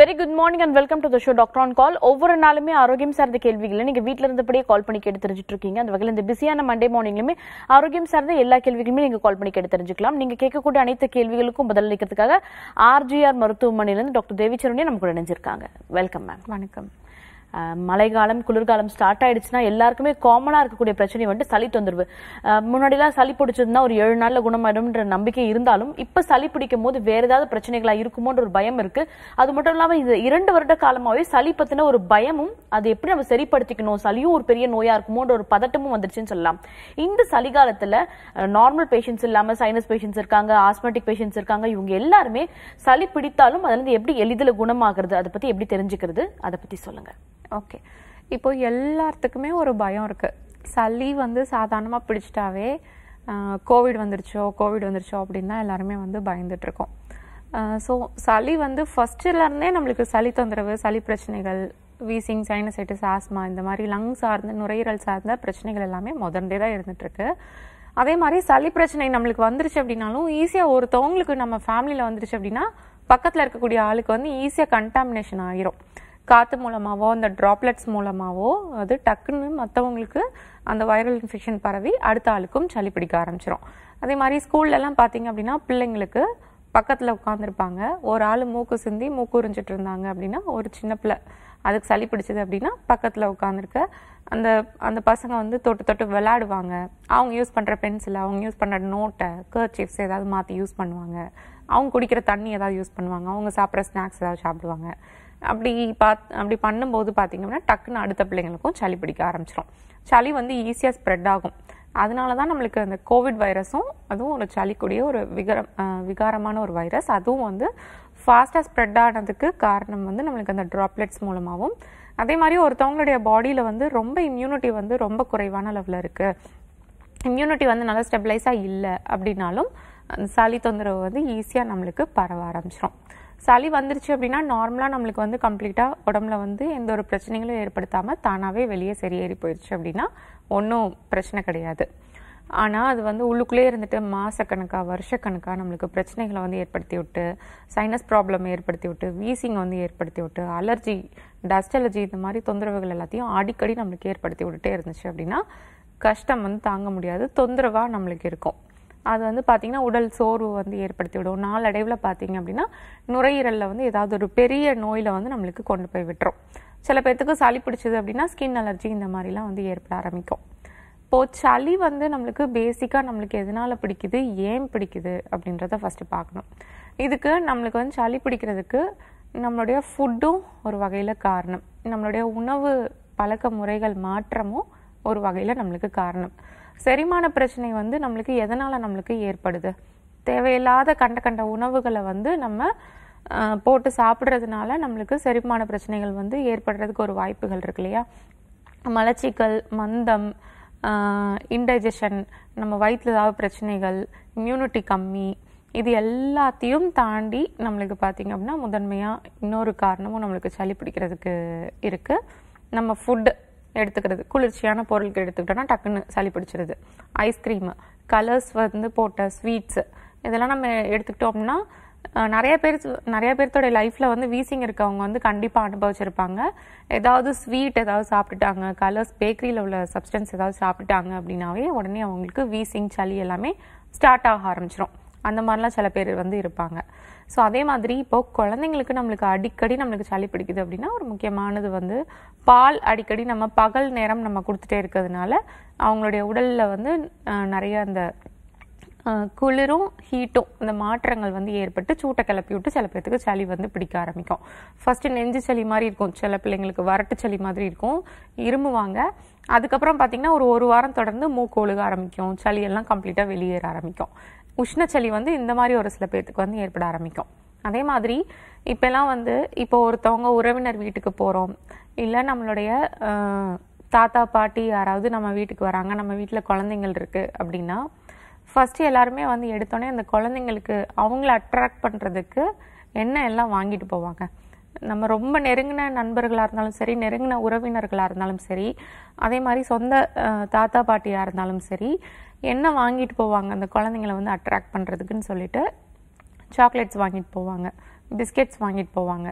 Very good morning and welcome to the show doctor on call ஒவ்வொரு நாளுமே ஆரோக்கியம் சார்ந்த கேள்விகளை நீங்க வீட்ல இருந்தபடியே கால் பண்ணி கேட்டு தெரிஞ்சுட்டு இருக்கீங்க அந்த வகையில் இந்த பிஸியான மண்டே மார்னிங்லுமே ஆரோக்கியம் சார்ந்த எல்லா கேள்விகளுமே நீங்க கால் பண்ணி கேட்டு தெரிஞ்சுக்கலாம் நீங்க கேட்கக்கூடிய அனைத்து கேள்விகளுக்கும் பதிலளிக்கிறதுக்காக ஆர்ஜிஆர் மருத்துவமனையிலிருந்து டாக்டர் தேவிச்சரணியா நம்ம கூட இணைஞ்சிருக்காங்க வெல்கம் மேம் வணக்கம் அஹ் மழைக்காலம் குளிர்காலம் ஸ்டார்ட் ஆயிடுச்சுன்னா எல்லாருக்குமே காமனா இருக்கக்கூடிய பிரச்சனை வந்துட்டு சளி தொந்தரவு அஹ் முன்னாடிலாம் சளி பிடிச்சதுன்னா ஒரு ஏழு நாள்ல குணமாயிடும்ன்ற நம்பிக்கை இருந்தாலும் இப்ப சளி பிடிக்கும் போது வேற ஏதாவது பிரச்சனைகளா இருக்குமோன்ற ஒரு பயம் இருக்கு அது மட்டும் இல்லாம இது இரண்டு வருட காலமாவே சளி பத்தின ஒரு பயமும் அது எப்படி நம்ம சரிப்படுத்திக்கணும் சளியும் ஒரு பெரிய நோயா இருக்குமோன்ற ஒரு பதட்டமும் வந்துருச்சுன்னு சொல்லலாம் இந்த சளி காலத்துல நார்மல் பேஷண்ட்ஸ் இல்லாம சைனஸ் பேஷண்ட்ஸ் இருக்காங்க ஆஸ்மெட்டிக் பேஷண்ட்ஸ் இருக்காங்க இவங்க எல்லாருமே சளி பிடித்தாலும் அதுல இருந்து எப்படி எளிதில் குணமாகிறது அதை பத்தி எப்படி தெரிஞ்சுக்கிறது அதை பத்தி சொல்லுங்க ஓகே இப்போ எல்லாத்துக்குமே ஒரு பயம் இருக்கு சளி வந்து சாதாரணமாக பிடிச்சிட்டாவே கோவிட் வந்துருச்சோ கோவிட் வந்துருச்சோ அப்படின்னு தான் எல்லாருமே வந்து பயந்துட்டு இருக்கோம் ஸோ சளி வந்து ஃபர்ஸ்ட்ல இருந்தே நம்மளுக்கு சளி தொந்தரவு சளி பிரச்சனைகள் வீசிங் சைனசைட்டிஸ் ஆஸ்மா இந்த மாதிரி லங் சார்ந்த நுரையீரல் சார்ந்த பிரச்சனைகள் எல்லாமே முதண்டே தான் இருந்துட்டு இருக்கு அதே மாதிரி சளி பிரச்சனை நம்மளுக்கு வந்துருச்சு அப்படின்னாலும் ஈஸியாக ஒருத்தவங்களுக்கு நம்ம ஃபேமிலியில் வந்துருச்சு அப்படின்னா பக்கத்தில் இருக்கக்கூடிய ஆளுக்கு வந்து ஈஸியாக கண்டாமினேஷன் ஆகிரும் காற்று மூலமாவோ அந்த ட்ராப்லெட்ஸ் மூலமாவோ அது டக்குன்னு மற்றவங்களுக்கு அந்த வைரல் இன்ஃபெக்ஷன் பரவி அடுத்த ஆளுக்கும் சளி பிடிக்க ஆரம்பிச்சிரும் அதே மாதிரி ஸ்கூல்லலாம் பார்த்தீங்க அப்படின்னா பிள்ளைங்களுக்கு பக்கத்தில் உட்காந்துருப்பாங்க ஒரு ஆள் மூக்கு சிந்தி மூக்கு உறிஞ்சிட்டு இருந்தாங்க அப்படின்னா ஒரு சின்ன பிள்ளை அதுக்கு சளி பிடிச்சது அப்படின்னா பக்கத்தில் உட்காந்துருக்க அந்த அந்த பசங்க வந்து தொட்டு தொட்டு விளையாடுவாங்க அவங்க யூஸ் பண்ணுற பென்சில் அவங்க யூஸ் பண்ணுற நோட்டை கர்ச்சீஃப்ஸ் ஏதாவது மாற்றி யூஸ் பண்ணுவாங்க அவங்க குடிக்கிற தண்ணி ஏதாவது யூஸ் பண்ணுவாங்க அவங்க சாப்பிட்ற ஸ்நாக்ஸ் ஏதாவது சாப்பிடுவாங்க அப்படி பாத் அப்படி பண்ணும்போது பார்த்தீங்க அப்படின்னா டக்குன்னு அடுத்த பிள்ளைங்களுக்கும் சளி பிடிக்க ஆரம்பிச்சிடும் சளி வந்து ஈஸியாக ஸ்ப்ரெட் ஆகும் அதனால தான் நம்மளுக்கு அந்த கோவிட் வைரஸும் அதுவும் ஒரு சளிக்கூடிய ஒரு விகரம் அஹ் விகாரமான ஒரு வைரஸ் அதுவும் வந்து ஃபாஸ்ட்டாக ஸ்ப்ரெட் ஆனதுக்கு காரணம் வந்து நம்மளுக்கு அந்த ட்ராப்லெட்ஸ் மூலமாகவும் அதே மாதிரி ஒருத்தவங்களுடைய பாடியில் வந்து ரொம்ப இம்யூனிட்டி வந்து ரொம்ப குறைவான லெவலில் இருக்குது இம்யூனிட்டி வந்து நல்லா ஸ்டெபிளைஸாக இல்லை அப்படின்னாலும் அந்த சளி தொந்தரவு வந்து ஈஸியாக நம்மளுக்கு பரவ ஆரம்பிச்சிடும் சளி வந்துருச்சு அப்படின்னா நார்மலாக நம்மளுக்கு வந்து கம்ப்ளீட்டாக உடம்புல வந்து எந்த ஒரு பிரச்சனைகளும் ஏற்படுத்தாமல் தானாகவே வெளியே சரியேறி போயிடுச்சு அப்படின்னா ஒன்றும் பிரச்சனை கிடையாது ஆனால் அது வந்து உள்ளுக்குள்ளே இருந்துட்டு மாசக்கணக்காக வருஷக்கணக்காக நம்மளுக்கு பிரச்சனைகளை வந்து ஏற்படுத்தி விட்டு சைனஸ் ப்ராப்ளம் ஏற்படுத்தி விட்டு வீசிங் வந்து ஏற்படுத்தி விட்டு அலர்ஜி டஸ்ட் அலர்ஜி இந்த மாதிரி தொந்தரவுகள் எல்லாத்தையும் அடிக்கடி நம்மளுக்கு ஏற்படுத்தி விட்டுட்டே இருந்துச்சு அப்படின்னா கஷ்டம் வந்து தாங்க முடியாது தொந்தரவாக நம்மளுக்கு இருக்கும் அது வந்து பார்த்திங்கன்னா உடல் சோர்வு வந்து ஏற்படுத்தி விடும் நாளடைவில் பார்த்தீங்க அப்படின்னா நுரையீரலில் வந்து ஏதாவது ஒரு பெரிய நோயில் வந்து நம்மளுக்கு கொண்டு போய் விட்டுரும் சில பேர்த்துக்கு சளி பிடிச்சது அப்படின்னா ஸ்கின் அலர்ஜி இந்த மாதிரிலாம் வந்து ஏற்பட ஆரம்பிக்கும் இப்போது சளி வந்து நம்மளுக்கு பேசிக்காக நம்மளுக்கு எதனால் பிடிக்குது ஏன் பிடிக்குது அப்படின்றத ஃபஸ்ட்டு பார்க்கணும் இதுக்கு நம்மளுக்கு வந்து சளி பிடிக்கிறதுக்கு நம்மளுடைய ஃபுட்டும் ஒரு வகையில் காரணம் நம்மளுடைய உணவு பழக்க முறைகள் மாற்றமும் ஒரு வகையில் நம்மளுக்கு காரணம் செரிமான பிரச்சனை வந்து நம்மளுக்கு எதனால் நம்மளுக்கு ஏற்படுது தேவையில்லாத கண்ட கண்ட உணவுகளை வந்து நம்ம ஆஹ், போட்டு சாப்பிட்றதுனால நம்மளுக்கு செரிமான பிரச்சனைகள் வந்து ஏற்படுறதுக்கு ஒரு வாய்ப்புகள் இருக்கு இல்லையா மலச்சிக்கல் மந்தம் இன்டைஜஷன் நம்ம வயிற்றில் ஏதாவது பிரச்சனைகள் இம்யூனிட்டி கம்மி இது எல்லாத்தையும் தாண்டி நம்மளுக்கு பார்த்தீங்க அப்படின்னா முதன்மையாக இன்னொரு காரணமும் நம்மளுக்கு சளி பிடிக்கிறதுக்கு இருக்குது நம்ம ஃபுட்டு எடுத்துக்கிறது குளிர்ச்சியான பொருட்கள் எடுத்துக்கிட்டோம்னா டக்குன்னு சளி பிடிச்சிருது ஐஸ்கிரீமு கலர்ஸ் வந்து போட்ட ஸ்வீட்ஸு இதெல்லாம் நம்ம எடுத்துக்கிட்டோம்னா அஹ், நிறைய பேர் நிறைய பேர்த்தோட லைஃப்பில் வந்து வீசிங் இருக்கவங்க வந்து கண்டிப்பாக அனுபவிச்சிருப்பாங்க ஏதாவது ஸ்வீட் ஏதாவது சாப்பிட்டுட்டாங்க கலர்ஸ் பேக்கரியில் உள்ள சப்ஸ்டன்ஸ் ஏதாவது சாப்பிட்டுட்டாங்க அப்படின்னாவே உடனே அவங்களுக்கு வீசிங் சளி எல்லாமே ஸ்டார்ட் ஆக ஆரம்பிச்சிடும் அந்த மாதிரிலாம் சில பேர் வந்து இருப்பாங்க ஸோ அதே மாதிரி இப்போ குழந்தைங்களுக்கு நம்மளுக்கு அடிக்கடி நம்மளுக்கு சளி பிடிக்குது அப்படின்னா ஒரு முக்கியமானது வந்து பால் அடிக்கடி நம்ம பகல் நேரம் நம்ம கொடுத்துட்டே இருக்கிறதுனால அவங்களுடைய உடலில் வந்து அஹ், நிறைய அந்த அஹ், குளிரும் ஹீட்டும் இந்த மாற்றங்கள் வந்து ஏற்பட்டு சூட்டை கிளப்பி விட்டு சில பேர்த்துக்கு சளி வந்து பிடிக்க ஆரம்பிக்கும் ஃபர்ஸ்ட் நெஞ்சு சளி மாதிரி இருக்கும் சில பிள்ளைங்களுக்கு வறட்டு சளி மாதிரி இருக்கும் இருமுவாங்க அதுக்கப்புறம் பார்த்தீங்கன்னா ஒரு ஒரு வாரம் தொடர்ந்து மூக்கு ஒழுக ஆரம்பிக்கும் சளி எல்லாம் கம்ப்ளீட்டாக வெளியேற ஆரம்பிக்கும் உஷ்ணச்சளி வந்து இந்த மாதிரி ஒரு சில பேர்த்துக்கு வந்து ஏற்பட ஆரம்பிக்கும் அதே மாதிரி இப்போல்லாம் வந்து இப்போ ஒருத்தவங்க உறவினர் வீட்டுக்கு போகிறோம் இல்லை நம்மளுடைய அஹ், தாத்தா பாட்டி யாராவது நம்ம வீட்டுக்கு வராங்க நம்ம வீட்டில் குழந்தைங்கள் இருக்குது அப்படின்னா ஃபஸ்ட்டு எல்லாருமே வந்து எடுத்தோடனே அந்த குழந்தைங்களுக்கு அவங்கள அட்ராக்ட் பண்ணுறதுக்கு என்ன எல்லாம் வாங்கிட்டு போவாங்க நம்ம ரொம்ப நெருங்கின நண்பர்களாக இருந்தாலும் சரி நெருங்கின உறவினர்களாக இருந்தாலும் சரி அதே மாதிரி சொந்த அஹ், தாத்தா பாட்டியாக இருந்தாலும் சரி என்ன வாங்கிட்டு போவாங்க அந்த குழந்தைங்கள வந்து அட்ராக்ட் பண்ணுறதுக்குன்னு சொல்லிட்டு சாக்லேட்ஸ் வாங்கிட்டு போவாங்க பிஸ்கெட்ஸ் வாங்கிட்டு போவாங்க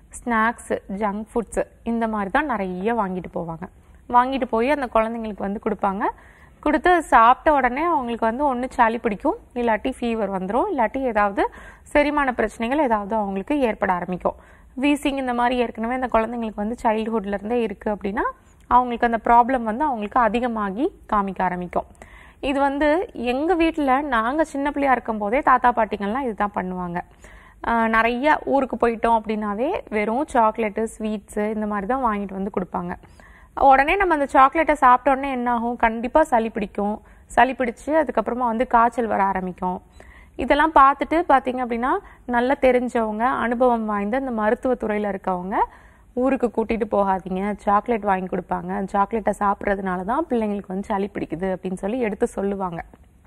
ஸ்நாக்ஸு ஜங்க் ஃபுட்ஸு இந்த மாதிரி தான் நிறைய வாங்கிட்டு போவாங்க வாங்கிட்டு போய் அந்த குழந்தைங்களுக்கு வந்து கொடுப்பாங்க கொடுத்து சாப்பிட்ட உடனே அவங்களுக்கு வந்து ஒன்று சளி பிடிக்கும் இல்லாட்டி ஃபீவர் வந்துடும் இல்லாட்டி ஏதாவது செரிமான பிரச்சனைகள் ஏதாவது அவங்களுக்கு ஏற்பட ஆரம்பிக்கும் வீசிங் இந்த மாதிரி ஏற்கனவே அந்த குழந்தைங்களுக்கு வந்து சைல்டுஹுட்ல இருந்தே இருக்குது அப்படின்னா அவங்களுக்கு அந்த ப்ராப்ளம் வந்து அவங்களுக்கு அதிகமாகி காமிக்க ஆரம்பிக்கும் இது வந்து எங்கள் வீட்டில் நாங்கள் சின்ன பிள்ளையா இருக்கும் போதே தாத்தா பாட்டிங்கள்லாம் இதுதான் பண்ணுவாங்க ஆஹ் நிறைய ஊருக்கு போயிட்டோம் அப்படின்னாவே வெறும் சாக்லேட்டு ஸ்வீட்ஸு இந்த மாதிரி தான் வாங்கிட்டு வந்து கொடுப்பாங்க உடனே நம்ம அந்த சாக்லேட்டை சாப்பிட்ட உடனே என்ன ஆகும் கண்டிப்பாக சளி பிடிக்கும் சளி பிடிச்சு அதுக்கப்புறமா வந்து காய்ச்சல் வர ஆரம்பிக்கும் இதெல்லாம் பார்த்துட்டு பார்த்தீங்க அப்படின்னா நல்லா தெரிஞ்சவங்க அனுபவம் வாய்ந்த இந்த மருத்துவத்துறையில் இருக்கவங்க ஊருக்கு கூட்டிட்டு போகாதீங்க சாக்லேட் வாங்கி கொடுப்பாங்க சாக்லேட்டை சாப்பிட்றதுனால தான் பிள்ளைங்களுக்கு வந்து சளி பிடிக்குது அப்படின்னு சொல்லி எடுத்து சொல்லுவாங்க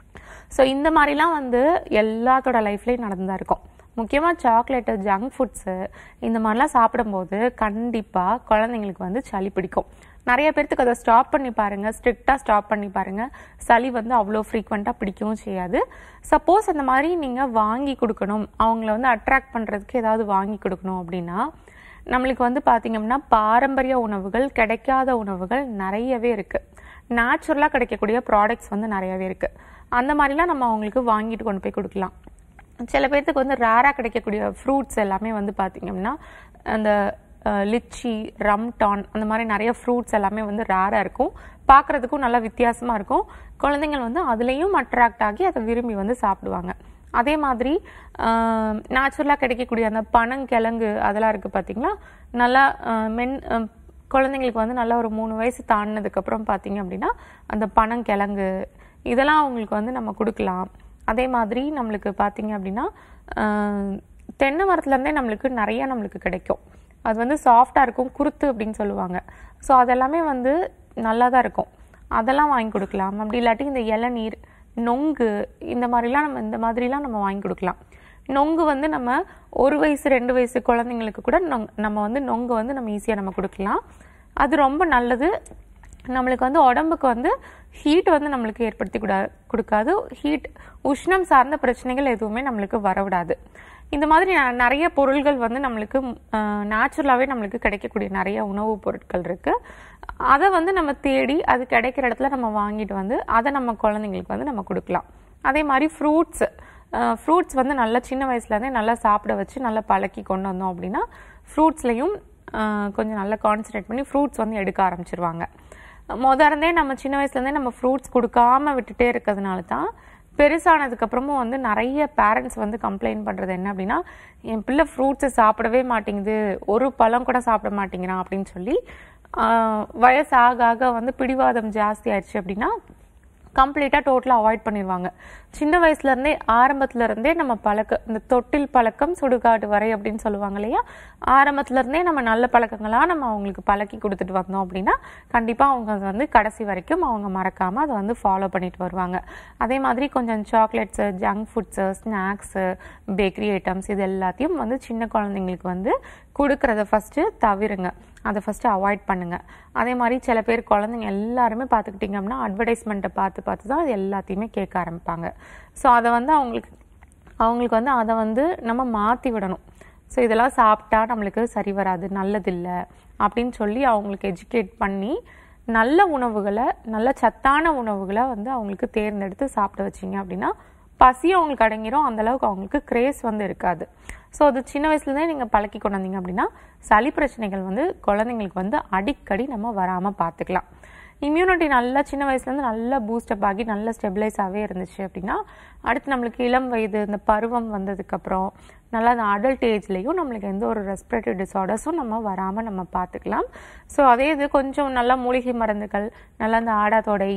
ஸோ இந்த மாதிரிலாம் வந்து எல்லாத்தோட லைஃப்லேயும் நடந்துதான் இருக்கும் முக்கியமாக சாக்லேட்டு ஜங்க் ஃபுட்ஸு இந்த மாதிரிலாம் சாப்பிடும்போது கண்டிப்பாக குழந்தைங்களுக்கு வந்து சளி பிடிக்கும் நிறைய பேர்த்துக்கு அதை ஸ்டாப் பண்ணி பாருங்க ஸ்ட்ரிக்டாக ஸ்டாப் பண்ணி பாருங்க சளி வந்து அவ்வளோ ஃப்ரீக்வெண்ட்டாக பிடிக்கவும் செய்யாது சப்போஸ் அந்த மாதிரி நீங்கள் வாங்கி கொடுக்கணும் அவங்கள வந்து அட்ராக்ட் பண்ணுறதுக்கு ஏதாவது வாங்கி கொடுக்கணும் அப்படின்னா நம்மளுக்கு வந்து பார்த்தீங்கன்னா பாரம்பரிய உணவுகள் கிடைக்காத உணவுகள் நிறையவே இருக்குது நேச்சுரலாக கிடைக்கக்கூடிய ப்ராடக்ட்ஸ் வந்து நிறையவே இருக்குது அந்த மாதிரிலாம் நம்ம அவங்களுக்கு வாங்கிட்டு கொண்டு போய் கொடுக்கலாம் சில பேர்த்துக்கு வந்து ரேராக கிடைக்கக்கூடிய ஃப்ரூட்ஸ் எல்லாமே வந்து பார்த்தீங்கன்னா அந்த அஹ், லிச்சி ரம்டான் அந்த மாதிரி நிறைய ஃப்ரூட்ஸ் எல்லாமே வந்து ரேராக இருக்கும் பார்க்குறதுக்கும் நல்லா வித்தியாசமாக இருக்கும் குழந்தைங்கள் வந்து அதுலேயும் அட்ராக்ட் ஆகி அதை விரும்பி வந்து சாப்பிடுவாங்க அதே மாதிரி நேச்சுரலாக கிடைக்கக்கூடிய அந்த பனங்கிழங்கு அதெல்லாம் இருக்குது பார்த்தீங்களா நல்லா அஹ், மென் அஹ், குழந்தைங்களுக்கு வந்து நல்லா ஒரு மூணு வயசு தாண்டினதுக்கப்புறம் பார்த்தீங்க அப்படின்னா அந்த பனங்கிழங்கு இதெல்லாம் அவங்களுக்கு வந்து நம்ம கொடுக்கலாம் அதே மாதிரி நம்மளுக்கு பார்த்தீங்க அப்படின்னா ஆஹ், தென்னை மரத்துலேருந்தே நம்மளுக்கு நிறைய நம்மளுக்கு கிடைக்கும் அது வந்து சாஃப்டாக இருக்கும் குருத்து அப்படின்னு சொல்லுவாங்க ஸோ அதெல்லாமே வந்து நல்லா தான் இருக்கும் அதெல்லாம் வாங்கி கொடுக்கலாம் அப்படி இல்லாட்டி இந்த இளநீர் நொங்கு இந்த மாதிரிலாம் நம்ம இந்த மாதிரிலாம் நம்ம வாங்கி கொடுக்கலாம் நொங்கு வந்து நம்ம ஒரு வயசு ரெண்டு வயசு குழந்தைங்களுக்கு கூட நொங்- நம்ம வந்து நொங்கு வந்து நம்ம ஈஸியாக நம்ம கொடுக்கலாம் அது ரொம்ப நல்லது நம்மளுக்கு வந்து உடம்புக்கு வந்து ஹீட் வந்து நம்மளுக்கு ஏற்படுத்தி கூட கொடுக்காது ஹீட் உஷ்ணம் சார்ந்த பிரச்சனைகள் எதுவுமே நம்மளுக்கு வரவிடாது இந்த மாதிரி ந- நிறைய பொருள்கள் வந்து நம்மளுக்கு நேச்சுரலாகவே நம்மளுக்கு கிடைக்கக்கூடிய நிறைய உணவுப் பொருட்கள் இருக்கு அதை வந்து நம்ம தேடி அது கிடைக்கிற இடத்துல நம்ம வாங்கிட்டு வந்து அதை நம்ம குழந்தைங்களுக்கு வந்து நம்ம கொடுக்கலாம் அதே மாதிரி ஃப்ரூட்ஸ் ஃப்ரூட்ஸ் வந்து நல்லா சின்ன வயசுலேருந்தே நல்லா சாப்பிட வச்சு நல்லா பழக்கி கொண்டு வந்தோம் அப்படின்னா ஃப்ரூட்ஸ்லையும் கொஞ்சம் நல்லா கான்சன்ட்ரேட் பண்ணி ஃப்ரூட்ஸ் வந்து எடுக்க ஆரம்பிச்சிருவாங்க முத இருந்தே நம்ம சின்ன வயசுலேருந்தே நம்ம ஃப்ரூட்ஸ் கொடுக்காம விட்டுட்டே இருக்கிறதுனால தான் பெருசானதுக்கு அப்புறமும் வந்து நிறைய பேரண்ட்ஸ் வந்து கம்ப்ளைண்ட் பண்றது என்ன அப்படின்னா என் பிள்ளை ஃப்ரூட்ஸை சாப்பிடவே மாட்டேங்குது ஒரு பழம் கூட சாப்பிட மாட்டேங்கிறான் அப்படின்னு சொல்லி ஆஹ், வயசு ஆக ஆக வந்து பிடிவாதம் ஜாஸ்தி ஆயிடுச்சு அப்படின்னா கம்ப்ளீட்டாக டோட்டலாக அவாய்ட் பண்ணிடுவாங்க சின்ன வயசுல இருந்தே ஆரம்பத்துல இருந்தே நம்ம பழக்க இந்த தொட்டில் பழக்கம் சுடுகாடு வரை அப்படின்னு சொல்லுவாங்க இல்லையா ஆரம்பத்துல இருந்தே நம்ம நல்ல பழக்கங்களாக நம்ம அவங்களுக்கு பழக்கி கொடுத்துட்டு வந்தோம் அப்படின்னா கண்டிப்பாக அவங்க அது வந்து கடைசி வரைக்கும் அவங்க மறக்காம அதை வந்து ஃபாலோ பண்ணிட்டு வருவாங்க அதே மாதிரி கொஞ்சம் chocolates junk foods snacks bakery items இது எல்லாத்தையும் வந்து சின்ன குழந்தைங்களுக்கு வந்து கொடுக்கறத ஃபஸ்ட்டு தவிருங்க அதை ஃபஸ்ட்டு அவாய்ட் பண்ணுங்க அதே மாதிரி சில பேர் குழந்தைங்க எல்லாருமே பார்த்துக்கிட்டிங்க அப்படின்னா அட்வர்டைஸ்மெண்ட்டை பார்த்து பார்த்து தான் அது எல்லாத்தையுமே கேட்க ஆரம்பிப்பாங்க ஸோ அதை வந்து அவங்களுக்கு அவங்களுக்கு வந்து அதை வந்து நம்ம மாற்றி விடணும் ஸோ இதெல்லாம் சாப்பிட்டா நம்மளுக்கு சரி வராது நல்லதில்லை அப்படின்னு சொல்லி அவங்களுக்கு எஜுகேட் பண்ணி நல்ல உணவுகளை நல்ல சத்தான உணவுகளை வந்து அவங்களுக்கு தேர்ந்தெடுத்து சாப்பிட வச்சீங்க அப்படின்னா பசி அவங்களுக்கு அடங்கிரும் அந்த அளவுக்கு அவங்களுக்கு கிரேஸ் வந்து இருக்காது ஸோ அது சின்ன வயசுலேருந்தே நீங்கள் பழக்கி கொண்டு வந்தீங்க அப்படின்னா சளி பிரச்சனைகள் வந்து குழந்தைங்களுக்கு வந்து அடிக்கடி நம்ம வராமல் பார்த்துக்கலாம் இம்யூனிட்டி நல்லா சின்ன வயசுலேருந்து நல்லா பூஸ்டப் ஆகி நல்ல ஸ்டெபிளைஸாகவே இருந்துச்சு அப்படின்னா அடுத்து நம்மளுக்கு இளம் வயது இந்த பருவம் வந்ததுக்கப்புறம் நல்லா அந்த அடல்ட் ஏஜ்லேயும் நம்மளுக்கு எந்த ஒரு ரெஸ்பிரேட்டரி டிசார்டர்ஸும் நம்ம வராமல் நம்ம பார்த்துக்கலாம் ஸோ அதே இது கொஞ்சம் நல்லா மூலிகை மருந்துகள் நல்லா அந்த ஆடாதொடை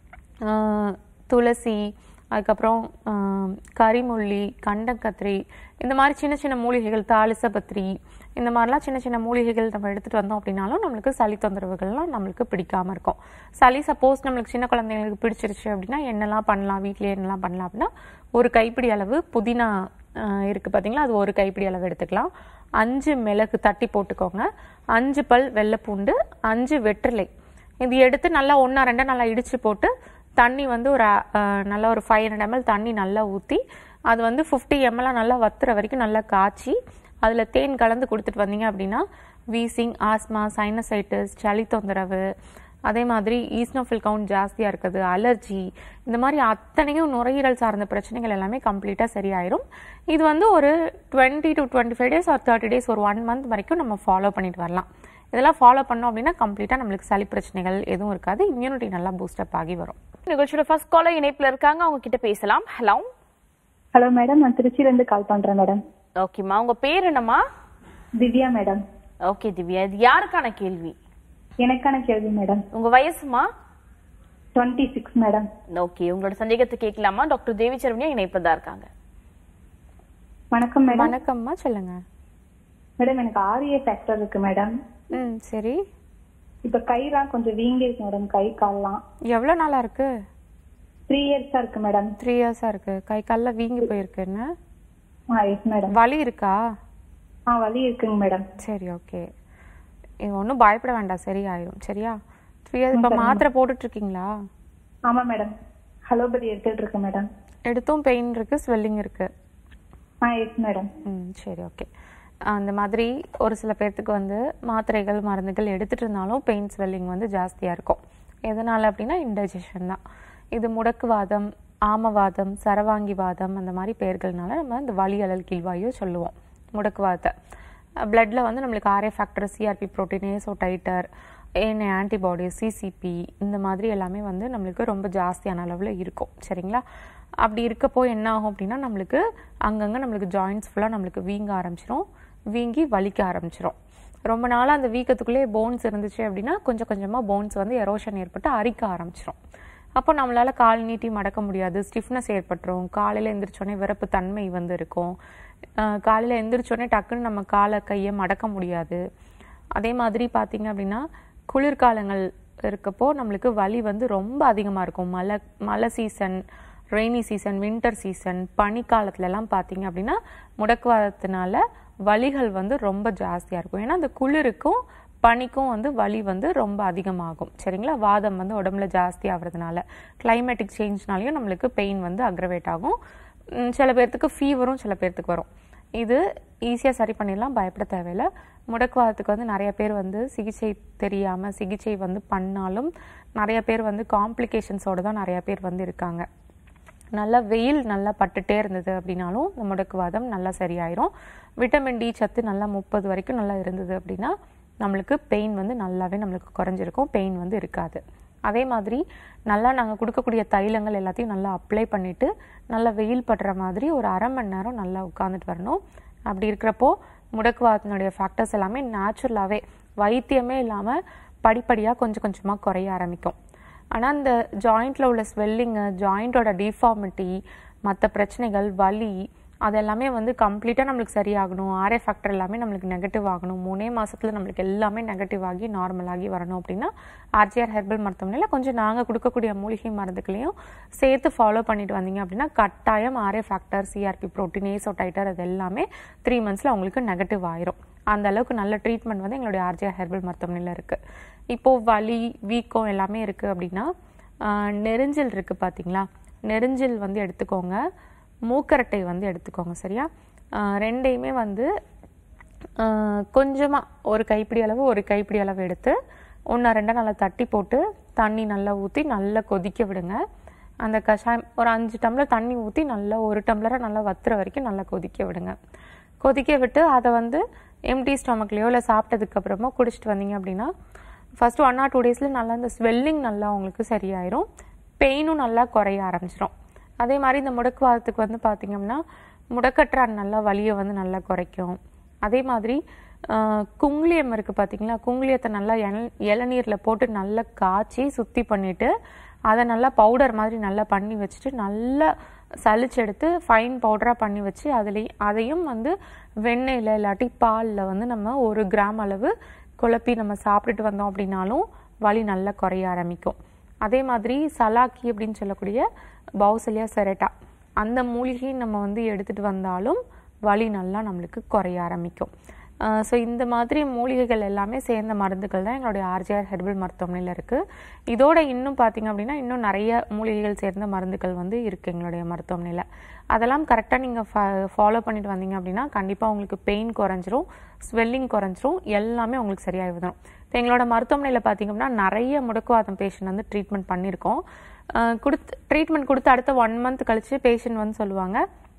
ஆஹ் துளசி அதுக்கப்புறம் ஆஹ் கரிமுள்ளி கண்டங்கத்திரி இந்த மாதிரி சின்ன சின்ன மூலிகைகள் தாலிசபத்திரி இந்த மாதிரிலாம் சின்ன சின்ன மூலிகைகள் நம்ம எடுத்துட்டு வந்தோம் அப்படின்னாலும் நம்மளுக்கு சளி தொந்தரவுகள்லாம் நம்மளுக்கு பிடிக்காம இருக்கும் சளி சப்போஸ் நம்மளுக்கு சின்ன குழந்தைங்களுக்கு பிடிச்சிருச்சு அப்படின்னா என்னெல்லாம் பண்ணலாம் வீட்லயே என்னெல்லாம் பண்ணலாம் அப்படின்னா ஒரு கைப்பிடி அளவு புதினா ஆஹ் இருக்கு பாத்தீங்களா அது ஒரு கைப்பிடி அளவு எடுத்துக்கலாம் அஞ்சு மிளகு தட்டி போட்டுக்கோங்க அஞ்சு பல் வெள்ளைப்பூண்டு அஞ்சு வெற்றிலை இது எடுத்து நல்லா ஒன்றா ரெண்டா நல்லா இடிச்சு போட்டு தண்ணி வந்து ஒரு அஹ், நல்லா ஒரு ஃபைவ் ஹண்ட்ரட் எம்எல் தண்ணி நல்லா ஊற்றி அது வந்து ஃபிஃப்டி எம்எல்லாம் நல்லா வத்துற வரைக்கும் நல்லா காய்ச்சி அதில் தேன் கலந்து கொடுத்துட்டு வந்தீங்க அப்படின்னா வீசிங் ஆஸ்மா சைனசைட்டிஸ் சளி தொந்தரவு அதே மாதிரி ஈஸ்னோஃபில் கவுண்ட் ஜாஸ்தியாக இருக்குது அலர்ஜி இந்த மாதிரி அத்தனையும் நுரையீரல் சார்ந்த பிரச்சனைகள் எல்லாமே கம்ப்ளீட்டாக சரியாயிரும் இது வந்து ஒரு twenty to twenty five days ஒரு தேர்ட்டி டேஸ் ஒரு ஒன் மந்த் வரைக்கும் நம்ம ஃபாலோ பண்ணிட்டு வரலாம் இதெல்லாம் ஃபாலோ பண்ணோம் அப்படின்னா கம்ப்ளீட்டாக நம்மளுக்கு சளி பிரச்சனைகள் எதுவும் இருக்காது இம்யூனிட்டி நல்லா பூஸ்டப் ஆகி வரும் நிகழ்ச்சியோட ஃபர்ஸ்ட் காலர் இணைப்புல இருக்காங்க அவங்க கிட்ட பேசலாம் ஹலோ ஹலோ மேடம் நான் திருச்சியில இருந்து கால் பண்றேன் மேடம் ஓகேம்மா உங்க பேர் என்னம்மா திவ்யா மேடம் ஓகே திவ்யா இது யாருக்கான கேள்வி எனக்கான கேள்வி மேடம் உங்க வயசுமா டுவெண்ட்டி சிக்ஸ் மேடம் ஓகே உங்களோட சந்தேகத்தை கேட்கலாமா டாக்டர் தேவி சரவணியா இணைப்புல தான் இருக்காங்க வணக்கம் மேடம் வணக்கம்மா சொல்லுங்க மேடம் எனக்கு ஆர்ஏ ஃபேக்டர் இருக்கு மேடம் ம் சரி இப்ப கைலாம் கொஞ்சம் வீங்கி இருக்கு மேடம் கை கால்லாம் எவ்வளோ நாளாக இருக்கு த்ரீ இயர்ஸா இருக்கு மேடம் த்ரீ இயர்ஸாக இருக்கு கை காலில் வீங்கி போயிருக்குன்னு ஆ எஸ் மேடம் வலி இருக்கா ஆ வலி இருக்குங்க மேடம் சரி ஓகே இது ஒன்றும் பயப்பட வேண்டாம் சரியாயிரும் சரியா த்ரீ இயர்ஸ் இப்போ மாத்திரை போட்டுட்டு இருக்கீங்களா ஆமா மேடம் ஹலோபதி எடுத்துட்டு இருக்கேன் மேடம் எடுத்தும் பெயின் இருக்கு ஸ்வெல்லிங் இருக்கு ஆ எஸ் மேடம் ம் சரி ஓகே அந்த மாதிரி ஒரு சில பேர்த்துக்கு வந்து மாத்திரைகள் மருந்துகள் எடுத்துட்டு இருந்தாலும் பெயின் ஸ்வெல்லிங் வந்து ஜாஸ்தியாக இருக்கும் எதனால் அப்படின்னா இன்டைஜஷன் தான் இது முடக்குவாதம் ஆமவாதம் சரவாங்கி வாதம் அந்த மாதிரி பெயர்கள்னால நம்ம இந்த வலி அழல் கீழ்வாயோ சொல்லுவோம் முடக்குவாதத்தை பிளட்ல வந்து நம்மளுக்கு RA factor CRP protein ASO titre ANA antibody CCP இந்த மாதிரி எல்லாமே வந்து நம்மளுக்கு ரொம்ப ஜாஸ்தியான அளவில் இருக்கும் சரிங்களா அப்படி இருக்கப்போ என்ன ஆகும் அப்படின்னா நம்மளுக்கு அங்கங்கே நம்மளுக்கு ஜாயின்ட்ஸ் ஃபுல்லாக நம்மளுக்கு வீங்க ஆரம்பிச்சிரும் வீங்கி வலிக்க ஆரம்பிச்சிரும் ரொம்ப நாளாக அந்த வீக்கத்துக்குள்ளே போன்ஸ் இருந்துச்சு அப்படின்னா கொஞ்சம் கொஞ்சமாக போன்ஸ் வந்து எரோஷன் ஏற்பட்டு அரிக்க ஆரம்பிச்சிரும் அப்போ நம்மளால கால் நீட்டி மடக்க முடியாது ஸ்டிஃப்னஸ் ஏற்பட்டுரும் காலையில் எந்திரிச்சோடனே விறப்பு தன்மை வந்து இருக்கும் அஹ் காலையில் எந்திரிச்சோடனே டக்குன்னு நம்ம காலை கையை மடக்க முடியாது அதே மாதிரி பார்த்தீங்க அப்படின்னா குளிர்காலங்கள் இருக்கப்போ நம்மளுக்கு வலி வந்து ரொம்ப அதிகமாக இருக்கும் மழை மழை season rainy season winter season பனிக்காலத்துல எல்லாம் பார்த்தீங்க அப்படின்னா முடக்குவாதத்தினால வலிகள் வந்து ரொம்ப ஜாஸ்தியாக இருக்கும் ஏன்னா அந்த குளிருக்கும் பனிக்கும் வந்து வலி வந்து ரொம்ப அதிகமாகும் சரிங்களா வாதம் வந்து உடம்புல ஜாஸ்தி ஆகிறதுனால கிளைமேட்டிக் சேஞ்ச்னாலையும் நம்மளுக்கு பெயின் வந்து அக்ரவேட் ஆகும் உம் சில பேர்த்துக்கு ஃபீவரும் சில பேர்த்துக்கு வரும் இது ஈஸியாக சரி பண்ணிடலாம் பயப்பட தேவையில்லை முடக்குவாதத்துக்கு வந்து நிறைய பேர் வந்து சிகிச்சை தெரியாமல் சிகிச்சை வந்து பண்ணாலும் நிறைய பேர் வந்து காம்ப்ளிகேஷன்ஸோடு தான் நிறைய பேர் வந்து இருக்காங்க நல்லா வெயில் நல்லா பட்டுட்டே இருந்தது அப்படின்னாலும் இந்த முடக்குவாதம் நல்லா சரியாயிரும் விட்டமின் டி சத்து நல்லா முப்பது வரைக்கும் நல்லா இருந்தது அப்படின்னா நம்மளுக்கு பெயின் வந்து நல்லாவே நம்மளுக்கு குறைஞ்சிருக்கும் பெயின் வந்து இருக்காது அதே மாதிரி நல்லா நாங்கள் கொடுக்கக்கூடிய தைலங்கள் எல்லாத்தையும் நல்லா அப்ளை பண்ணிவிட்டு நல்லா வெயில் படுற மாதிரி ஒரு அரை மணி நேரம் நல்லா உட்காந்துட்டு வரணும் அப்படி இருக்கிறப்போ முடக்குவாதத்தினுடைய ஃபேக்டர்ஸ் எல்லாமே நேச்சுரலாகவே வைத்தியமே இல்லாமல் படிப்படியாக கொஞ்சம் கொஞ்சமாக குறைய ஆரம்பிக்கும் ஆனால் இந்த ஜாயிண்ட்டில் உள்ள ஸ்வெல்லிங்கு ஜாயிண்ட்டோட டிஃபார்மிட்டி மற்ற பிரச்சனைகள் வலி அதெல்லாமே வந்து கம்ப்ளீட்டாக நம்மளுக்கு சரியாகணும் ஆர்ஏ ஃபேக்டர் எல்லாமே நம்மளுக்கு நெகட்டிவ் ஆகணும் மூணே மாசத்துல நம்மளுக்கு எல்லாமே நெகட்டிவ் ஆகி நார்மல் ஆகி வரணும் அப்படின்னா ஆர்ஜிஆர் ஹெர்பல் மருத்துவமனையில் கொஞ்சம் நாங்கள் கொடுக்கக்கூடிய மூலிகை மருந்துகளையும் சேர்த்து ஃபாலோ பண்ணிட்டு வந்தீங்க அப்படின்னா கட்டாயம் RA factor CRP protein ASO titre அது எல்லாமே த்ரீ மந்த்ஸில் உங்களுக்கு நெகட்டிவ் ஆயிரும் அந்த அளவுக்கு நல்ல ட்ரீட்மெண்ட் வந்து எங்களுடைய ஆர்ஜிஆர் ஹெர்பல் மருத்துவமனையில் இருக்குது இப்போது வலி வீக்கம் எல்லாமே இருக்குது அப்படின்னா ஆஹ், நெரிஞ்சல் இருக்குது பார்த்தீங்களா நெரிஞ்சல் வந்து எடுத்துக்கோங்க மூக்கரட்டை வந்து எடுத்துக்கோங்க சரியா ஆஹ், ரெண்டையுமே வந்து கொஞ்சமாக ஒரு கைப்பிடி அளவு ஒரு கைப்பிடி அளவு எடுத்து ஒன்றா ரெண்டாக நல்லா தட்டி போட்டு தண்ணி நல்லா ஊற்றி நல்லா கொதிக்க விடுங்க அந்த கஷாயம் ஒரு அஞ்சு டம்ளர் தண்ணி ஊற்றி நல்லா ஒரு டம்ளரை நல்லா வத்துற வரைக்கும் நல்லா கொதிக்க விடுங்க கொதிக்க விட்டு அதை வந்து எம்டி ஸ்டொமக்லேயோ இல்லை சாப்பிட்டதுக்கு அப்புறமா குடிச்சிட்டு வந்தீங்க அப்படின்னா ஃபர்ஸ்ட் ஒன் ஆர் டூ டேஸில் நல்லா இந்த ஸ்வெல்லிங் நல்லா உங்களுக்கு சரியாயிரும் பெயினும் நல்லா குறைய ஆரம்பிச்சிடும் அதே மாதிரி இந்த முடக்குவாதத்துக்கு வந்து பார்த்தீங்கன்னா முடக்கற்றான் நல்லா வலியை வந்து நல்லா குறைக்கும் அதே மாதிரி ஆஹ், குங்குளியம் இருக்குது பார்த்தீங்களா குங்குளியத்தை நல்லா இள- இளநீரில் போட்டு நல்லா காய்ச்சி சுத்தி பண்ணிட்டு அதை நல்லா பவுடர் மாதிரி நல்லா பண்ணி வச்சுட்டு நல்லா சலிச்செடுத்து ஃபைன் பவுடராக பண்ணி வச்சு அதுலேயும் அதையும் வந்து வெண்ணெயில் இல்லாட்டி பாலில் வந்து நம்ம ஒரு கிராம் அளவு குழப்பி நம்ம சாப்பிட்டுட்டு வந்தோம் அப்படின்னாலும் வலி நல்லா குறைய ஆரம்பிக்கும் அதே மாதிரி சலாக்கி அப்படின்னு சொல்லக்கூடிய பௌசலியா செரட்டா அந்த மூலிகையும் நம்ம வந்து எடுத்துட்டு வந்தாலும் வலி நல்லா நம்மளுக்கு குறைய ஆரம்பிக்கும் ஸோ இந்த மாதிரி மூலிகைகள் எல்லாமே சேர்ந்த மருந்துகள் தான் எங்களுடைய ஆர்ஜிஆர் ஹெர்பல் மருத்துவமனையில் இருக்குது இதோட இன்னும் பார்த்தீங்க அப்படின்னா இன்னும் நிறைய மூலிகைகள் சேர்ந்த மருந்துகள் வந்து இருக்குது எங்களுடைய மருத்துவமனையில் அதெல்லாம் கரெக்டாக நீங்கள் ஃபாலோ பண்ணிட்டு வந்தீங்க அப்படின்னா கண்டிப்பாக உங்களுக்கு பெயின் குறைஞ்சிரும் ஸ்வெல்லிங் குறைஞ்சிரும் எல்லாமே உங்களுக்கு சரியாகி வந்துடும் இப்போ எங்களோட மருத்துவமனையில் பார்த்தீங்க அப்படின்னா நிறைய முடக்குவாதம் பேஷண்ட் வந்து ட்ரீட்மெண்ட் பண்ணியிருக்கோம் அஹ் கொடுத்து ட்ரீட்மெண்ட் கொடுத்து அடுத்த ஒன் மந்த் கழிச்சு பேஷண்ட் வந்து சொல்லுவாங்க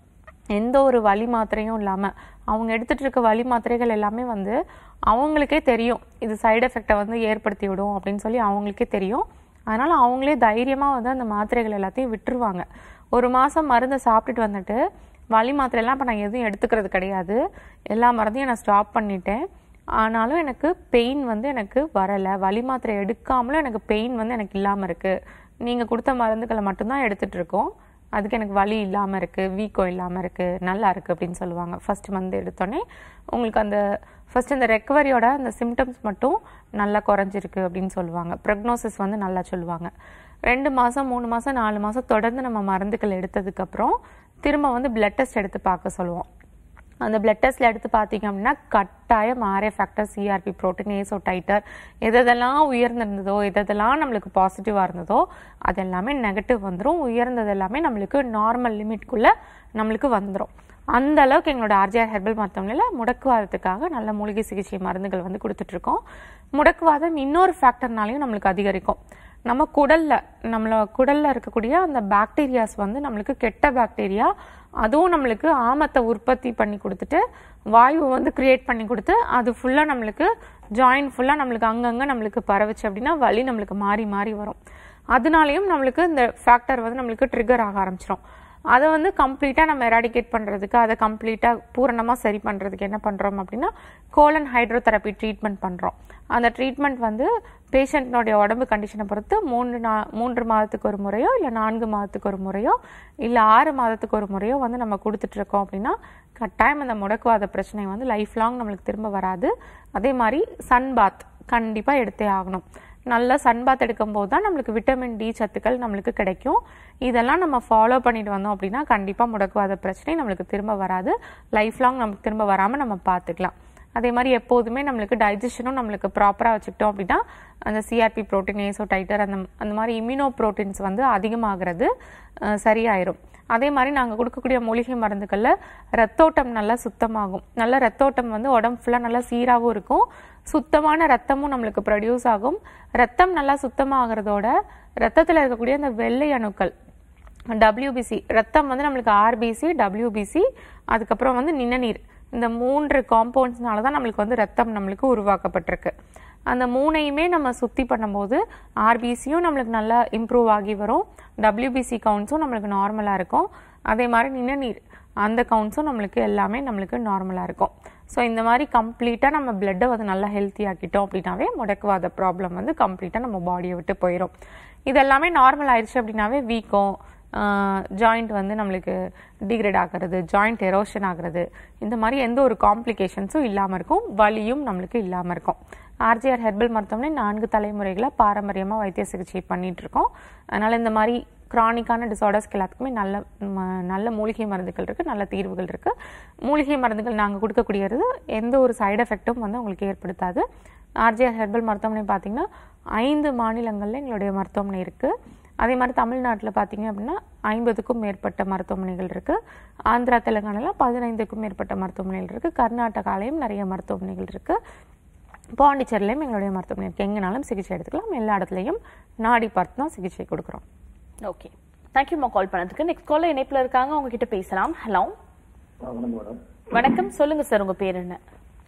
எந்த ஒரு வலி மாத்திரையும் இல்லாமல் அவங்க எடுத்துட்டு இருக்க வலி மாத்திரைகள் எல்லாமே வந்து அவங்களுக்கே தெரியும் இது சைடு எஃபெக்டை வந்து ஏற்படுத்தி விடும் அப்படின்னு சொல்லி அவங்களுக்கே தெரியும் அதனால அவங்களே தைரியமாக வந்து அந்த மாத்திரைகள் எல்லாத்தையும் விட்டுருவாங்க ஒரு மாதம் மருந்தை சாப்பிட்டுட்டு வந்துட்டு வலி மாத்திரையெல்லாம் இப்போ நான் எதுவும் எடுத்துக்கிறது கிடையாது எல்லா மருந்தையும் நான் ஸ்டாப் பண்ணிட்டேன் ஆனாலும் எனக்கு பெயின் வந்து எனக்கு வரலை வலி மாத்திரை எடுக்காமலும் எனக்கு பெயின் வந்து எனக்கு இல்லாமல் இருக்குது நீங்கள் கொடுத்த மருந்துகளை மட்டும்தான் எடுத்துட்டு இருக்கோம் அதுக்கு எனக்கு வலி இல்லாமல் இருக்குது வீக்கம் இல்லாமல் இருக்குது நல்லா இருக்குது அப்படின்னு சொல்லுவாங்க ஃபர்ஸ்ட் மந்த் எடுத்தோடனே உங்களுக்கு அந்த ஃபர்ஸ்ட் அந்த ரெக்கவரியோட அந்த சிம்டம்ஸ் மட்டும் நல்லா குறைஞ்சிருக்கு அப்படின்னு சொல்லுவாங்க ப்ரெக்னோசிஸ் வந்து நல்லா சொல்லுவாங்க ரெண்டு மாதம் மூணு மாதம் நாலு மாதம் தொடர்ந்து நம்ம மருந்துகள் எடுத்ததுக்கப்புறம் திரும்ப வந்து பிளட் டெஸ்ட் எடுத்து பார்க்க சொல்லுவோம் அந்த பிளட் டெஸ்ட்ல எடுத்து பார்த்தீங்க அப்படின்னா கட்டாயம் RA factor CRP protein ASO titre எதெல்லாம் உயர்ந்திருந்ததோ எதெல்லாம் நம்மளுக்கு பாசிட்டிவாக இருந்ததோ அது எல்லாமே நெகட்டிவ் வந்துடும் உயர்ந்தது எல்லாமே நம்மளுக்கு நார்மல் லிமிட்குள்ளே நம்மளுக்கு வந்துடும் அந்த அளவுக்கு எங்களோட ஆர்ஜிஆர் ஹெர்பல் மருத்துவமனையில் முடக்குவாதத்துக்காக நல்ல மூலிகை சிகிச்சை மருந்துகள் வந்து கொடுத்துட்ருக்கோம் முடக்குவாதம் இன்னொரு ஃபேக்டர்னாலையும் நம்மளுக்கு அதிகரிக்கும் நம்ம குடல்ல நம்மள குடல்ல இருக்கக்கூடிய அந்த பாக்டீரியாஸ் வந்து நம்மளுக்கு கெட்ட பாக்டீரியா அதுவும் நம்மளுக்கு ஆமத்தை உற்பத்தி பண்ணி கொடுத்துட்டு வாயு வந்து கிரியேட் பண்ணி கொடுத்து அது ஃபுல்லா நம்மளுக்கு ஜாயின் ஃபுல்லா நம்மளுக்கு அங்கங்க நம்மளுக்கு பரவுச்சு அப்படின்னா வலி நம்மளுக்கு மாறி மாறி வரும் அதனாலையும் நம்மளுக்கு இந்த ஃபேக்டர் வந்து நம்மளுக்கு ட்ரிகர் ஆக ஆரம்பிச்சிடும் அதை வந்து கம்ப்ளீட்டாக நம்ம எராடிகேட் பண்ணுறதுக்கு அதை கம்ப்ளீட்டாக பூரணமாக சரி பண்ணுறதுக்கு என்ன பண்ணுறோம் அப்படின்னா கோலன் ஹைட்ரோதெரப்பி ட்ரீட்மெண்ட் பண்ணுறோம் அந்த ட்ரீட்மெண்ட் வந்து பேஷண்ட்னுடைய உடம்பு கண்டிஷனை பொறுத்து மூன்று நா மூன்று மாதத்துக்கு ஒரு முறையோ இல்லை நான்கு மாதத்துக்கு ஒரு முறையோ இல்லை ஆறு மாதத்துக்கு ஒரு முறையோ வந்து நம்ம கொடுத்துட்ருக்கோம் அப்படின்னா கட்டாயம் அந்த முடக்குவாத பிரச்சனை வந்து லைஃப் லாங் நம்மளுக்கு திரும்ப வராது அதே மாதிரி சன் பாத் கண்டிப்பாக எடுத்தே ஆகணும் நல்ல சன் பாத் எடுக்கும்போது தான் நம்மளுக்கு விட்டமின் டி சத்துக்கள் நம்மளுக்கு கிடைக்கும் இதெல்லாம் நம்ம ஃபாலோ பண்ணிட்டு வந்தோம் அப்படின்னா கண்டிப்பாக முடக்குவாத பிரச்சனை நம்மளுக்கு திரும்ப வராது லைஃப் லாங் நமக்கு திரும்ப வராமல் நம்ம பார்த்துக்கலாம் அதே மாதிரி எப்போதுமே நம்மளுக்கு டைஜஷனும் நம்மளுக்கு ப்ராப்பராக வச்சுக்கிட்டோம் அப்படின்னா அந்த சிஆர்பி ப்ரோட்டீன் ஏசோ டைட்டர் அந்த அந்த மாதிரி இம்யூனோ ப்ரோட்டீன்ஸ் வந்து அதிகமாகிறது அஹ், சரியாயிரும் அதே மாதிரி நாங்கள் கொடுக்கக்கூடிய மூலிகை மருந்துகளில் ரத்தோட்டம் நல்லா சுத்தமாகும் நல்ல ரத்தோட்டம் வந்து உடம்பு ஃபுல்லாக நல்லா சீராகவும் இருக்கும் சுத்தமான ரத்தமும் நம்மளுக்கு ப்ரொடியூஸ் ஆகும் ரத்தம் நல்லா சுத்தமாகிறதோட ரத்தத்தில் இருக்கக்கூடிய அந்த வெள்ளை அணுக்கள் டபிள்யூபிசி ரத்தம் வந்து நம்மளுக்கு ஆர்பிசி டபிள்யூபிசி அதுக்கப்புறம் வந்து நிணநீர் இந்த மூன்று காம்பவுண்ட்ஸ்னால தான் நம்மளுக்கு வந்து ரத்தம் நம்மளுக்கு உருவாக்கப்பட்டிருக்கு அந்த மூணையுமே நம்ம சுத்தி பண்ணும்போது ஆர்பிசியும் நம்மளுக்கு நல்லா இம்ப்ரூவ் ஆகி வரும் டபிள்யூபிசி கவுண்ட்ஸும் நம்மளுக்கு நார்மலாக இருக்கும் அதே மாதிரி நிணநீர் அந்த கவுண்ட்ஸும் நம்மளுக்கு எல்லாமே நம்மளுக்கு நார்மலாக இருக்கும் ஸோ இந்த மாதிரி கம்ப்ளீட்டாக நம்ம பிளட்டை வந்து நல்லா ஹெல்த்தி ஆக்கிட்டோம் அப்படின்னாவே முடக்குவாத ப்ராப்ளம் வந்து கம்ப்ளீட்டாக நம்ம பாடியை விட்டு போயிடும் இது எல்லாமே நார்மல் ஆயிடுச்சு அப்படின்னாவே வீக்கம் ஜாயிண்ட் வந்து நம்மளுக்கு டிகிரேட் ஆகிறது ஜாயிண்ட் எரோஷன் ஆகிறது இந்த மாதிரி எந்த ஒரு காம்ப்ளிகேஷன்ஸும் இல்லாமல் இருக்கும் வலியும் நம்மளுக்கு இல்லாமல் இருக்கும் ஆர்ஜிஆர் ஹெர்பல் மருத்துவமனை நான்கு தலைமுறைகளை பாரம்பரியமாக வைத்திய சிகிச்சை பண்ணிட்டு இருக்கோம் அதனால இந்த மாதிரி கிரானிக்கான டிசார்டர்ஸ்க்கு எல்லாத்துக்குமே நல்ல ம- நல்ல மூலிகை மருந்துகள் இருக்குது நல்ல தீர்வுகள் இருக்குது மூலிகை மருந்துகள் நாங்கள் கொடுக்கக்கூடியது எந்த ஒரு சைடு எஃபெக்ட்டும் வந்து உங்களுக்கு ஏற்படுத்தாது ஆர்ஜிஆர் ஹெர்பல் மருத்துவமனை பார்த்தீங்கன்னா ஐந்து மாநிலங்களில் எங்களுடைய மருத்துவமனை இருக்குது அதே மாதிரி தமிழ்நாட்டில் பார்த்தீங்க அப்படின்னா ஐம்பதுக்கும் மேற்பட்ட மருத்துவமனைகள் இருக்குது ஆந்திரா தெலுங்கானாவில் பதினைந்துக்கும் மேற்பட்ட மருத்துவமனைகள் இருக்குது கர்நாடகாலையும் நிறைய மருத்துவமனைகள் இருக்குது பாண்டிச்சேரிலையும் எங்களுடைய மருத்துவமனை இருக்குது எங்கேனாலும் சிகிச்சை எடுத்துக்கலாம் எல்லா இடத்துலையும் நாடி பார்த்து தான் சிகிச்சை கொடுக்குறோம் ஓகே தேங்க்யூமா கால் பண்ணதுக்கு நெக்ஸ்ட் கால்ல இணைப்புல இருக்காங்க உங்ககிட்ட பேசலாம் ஹலோ ஆ, வணக்கம் மேடம் வணக்கம் சொல்லுங்க சார் உங்க பேர் என்ன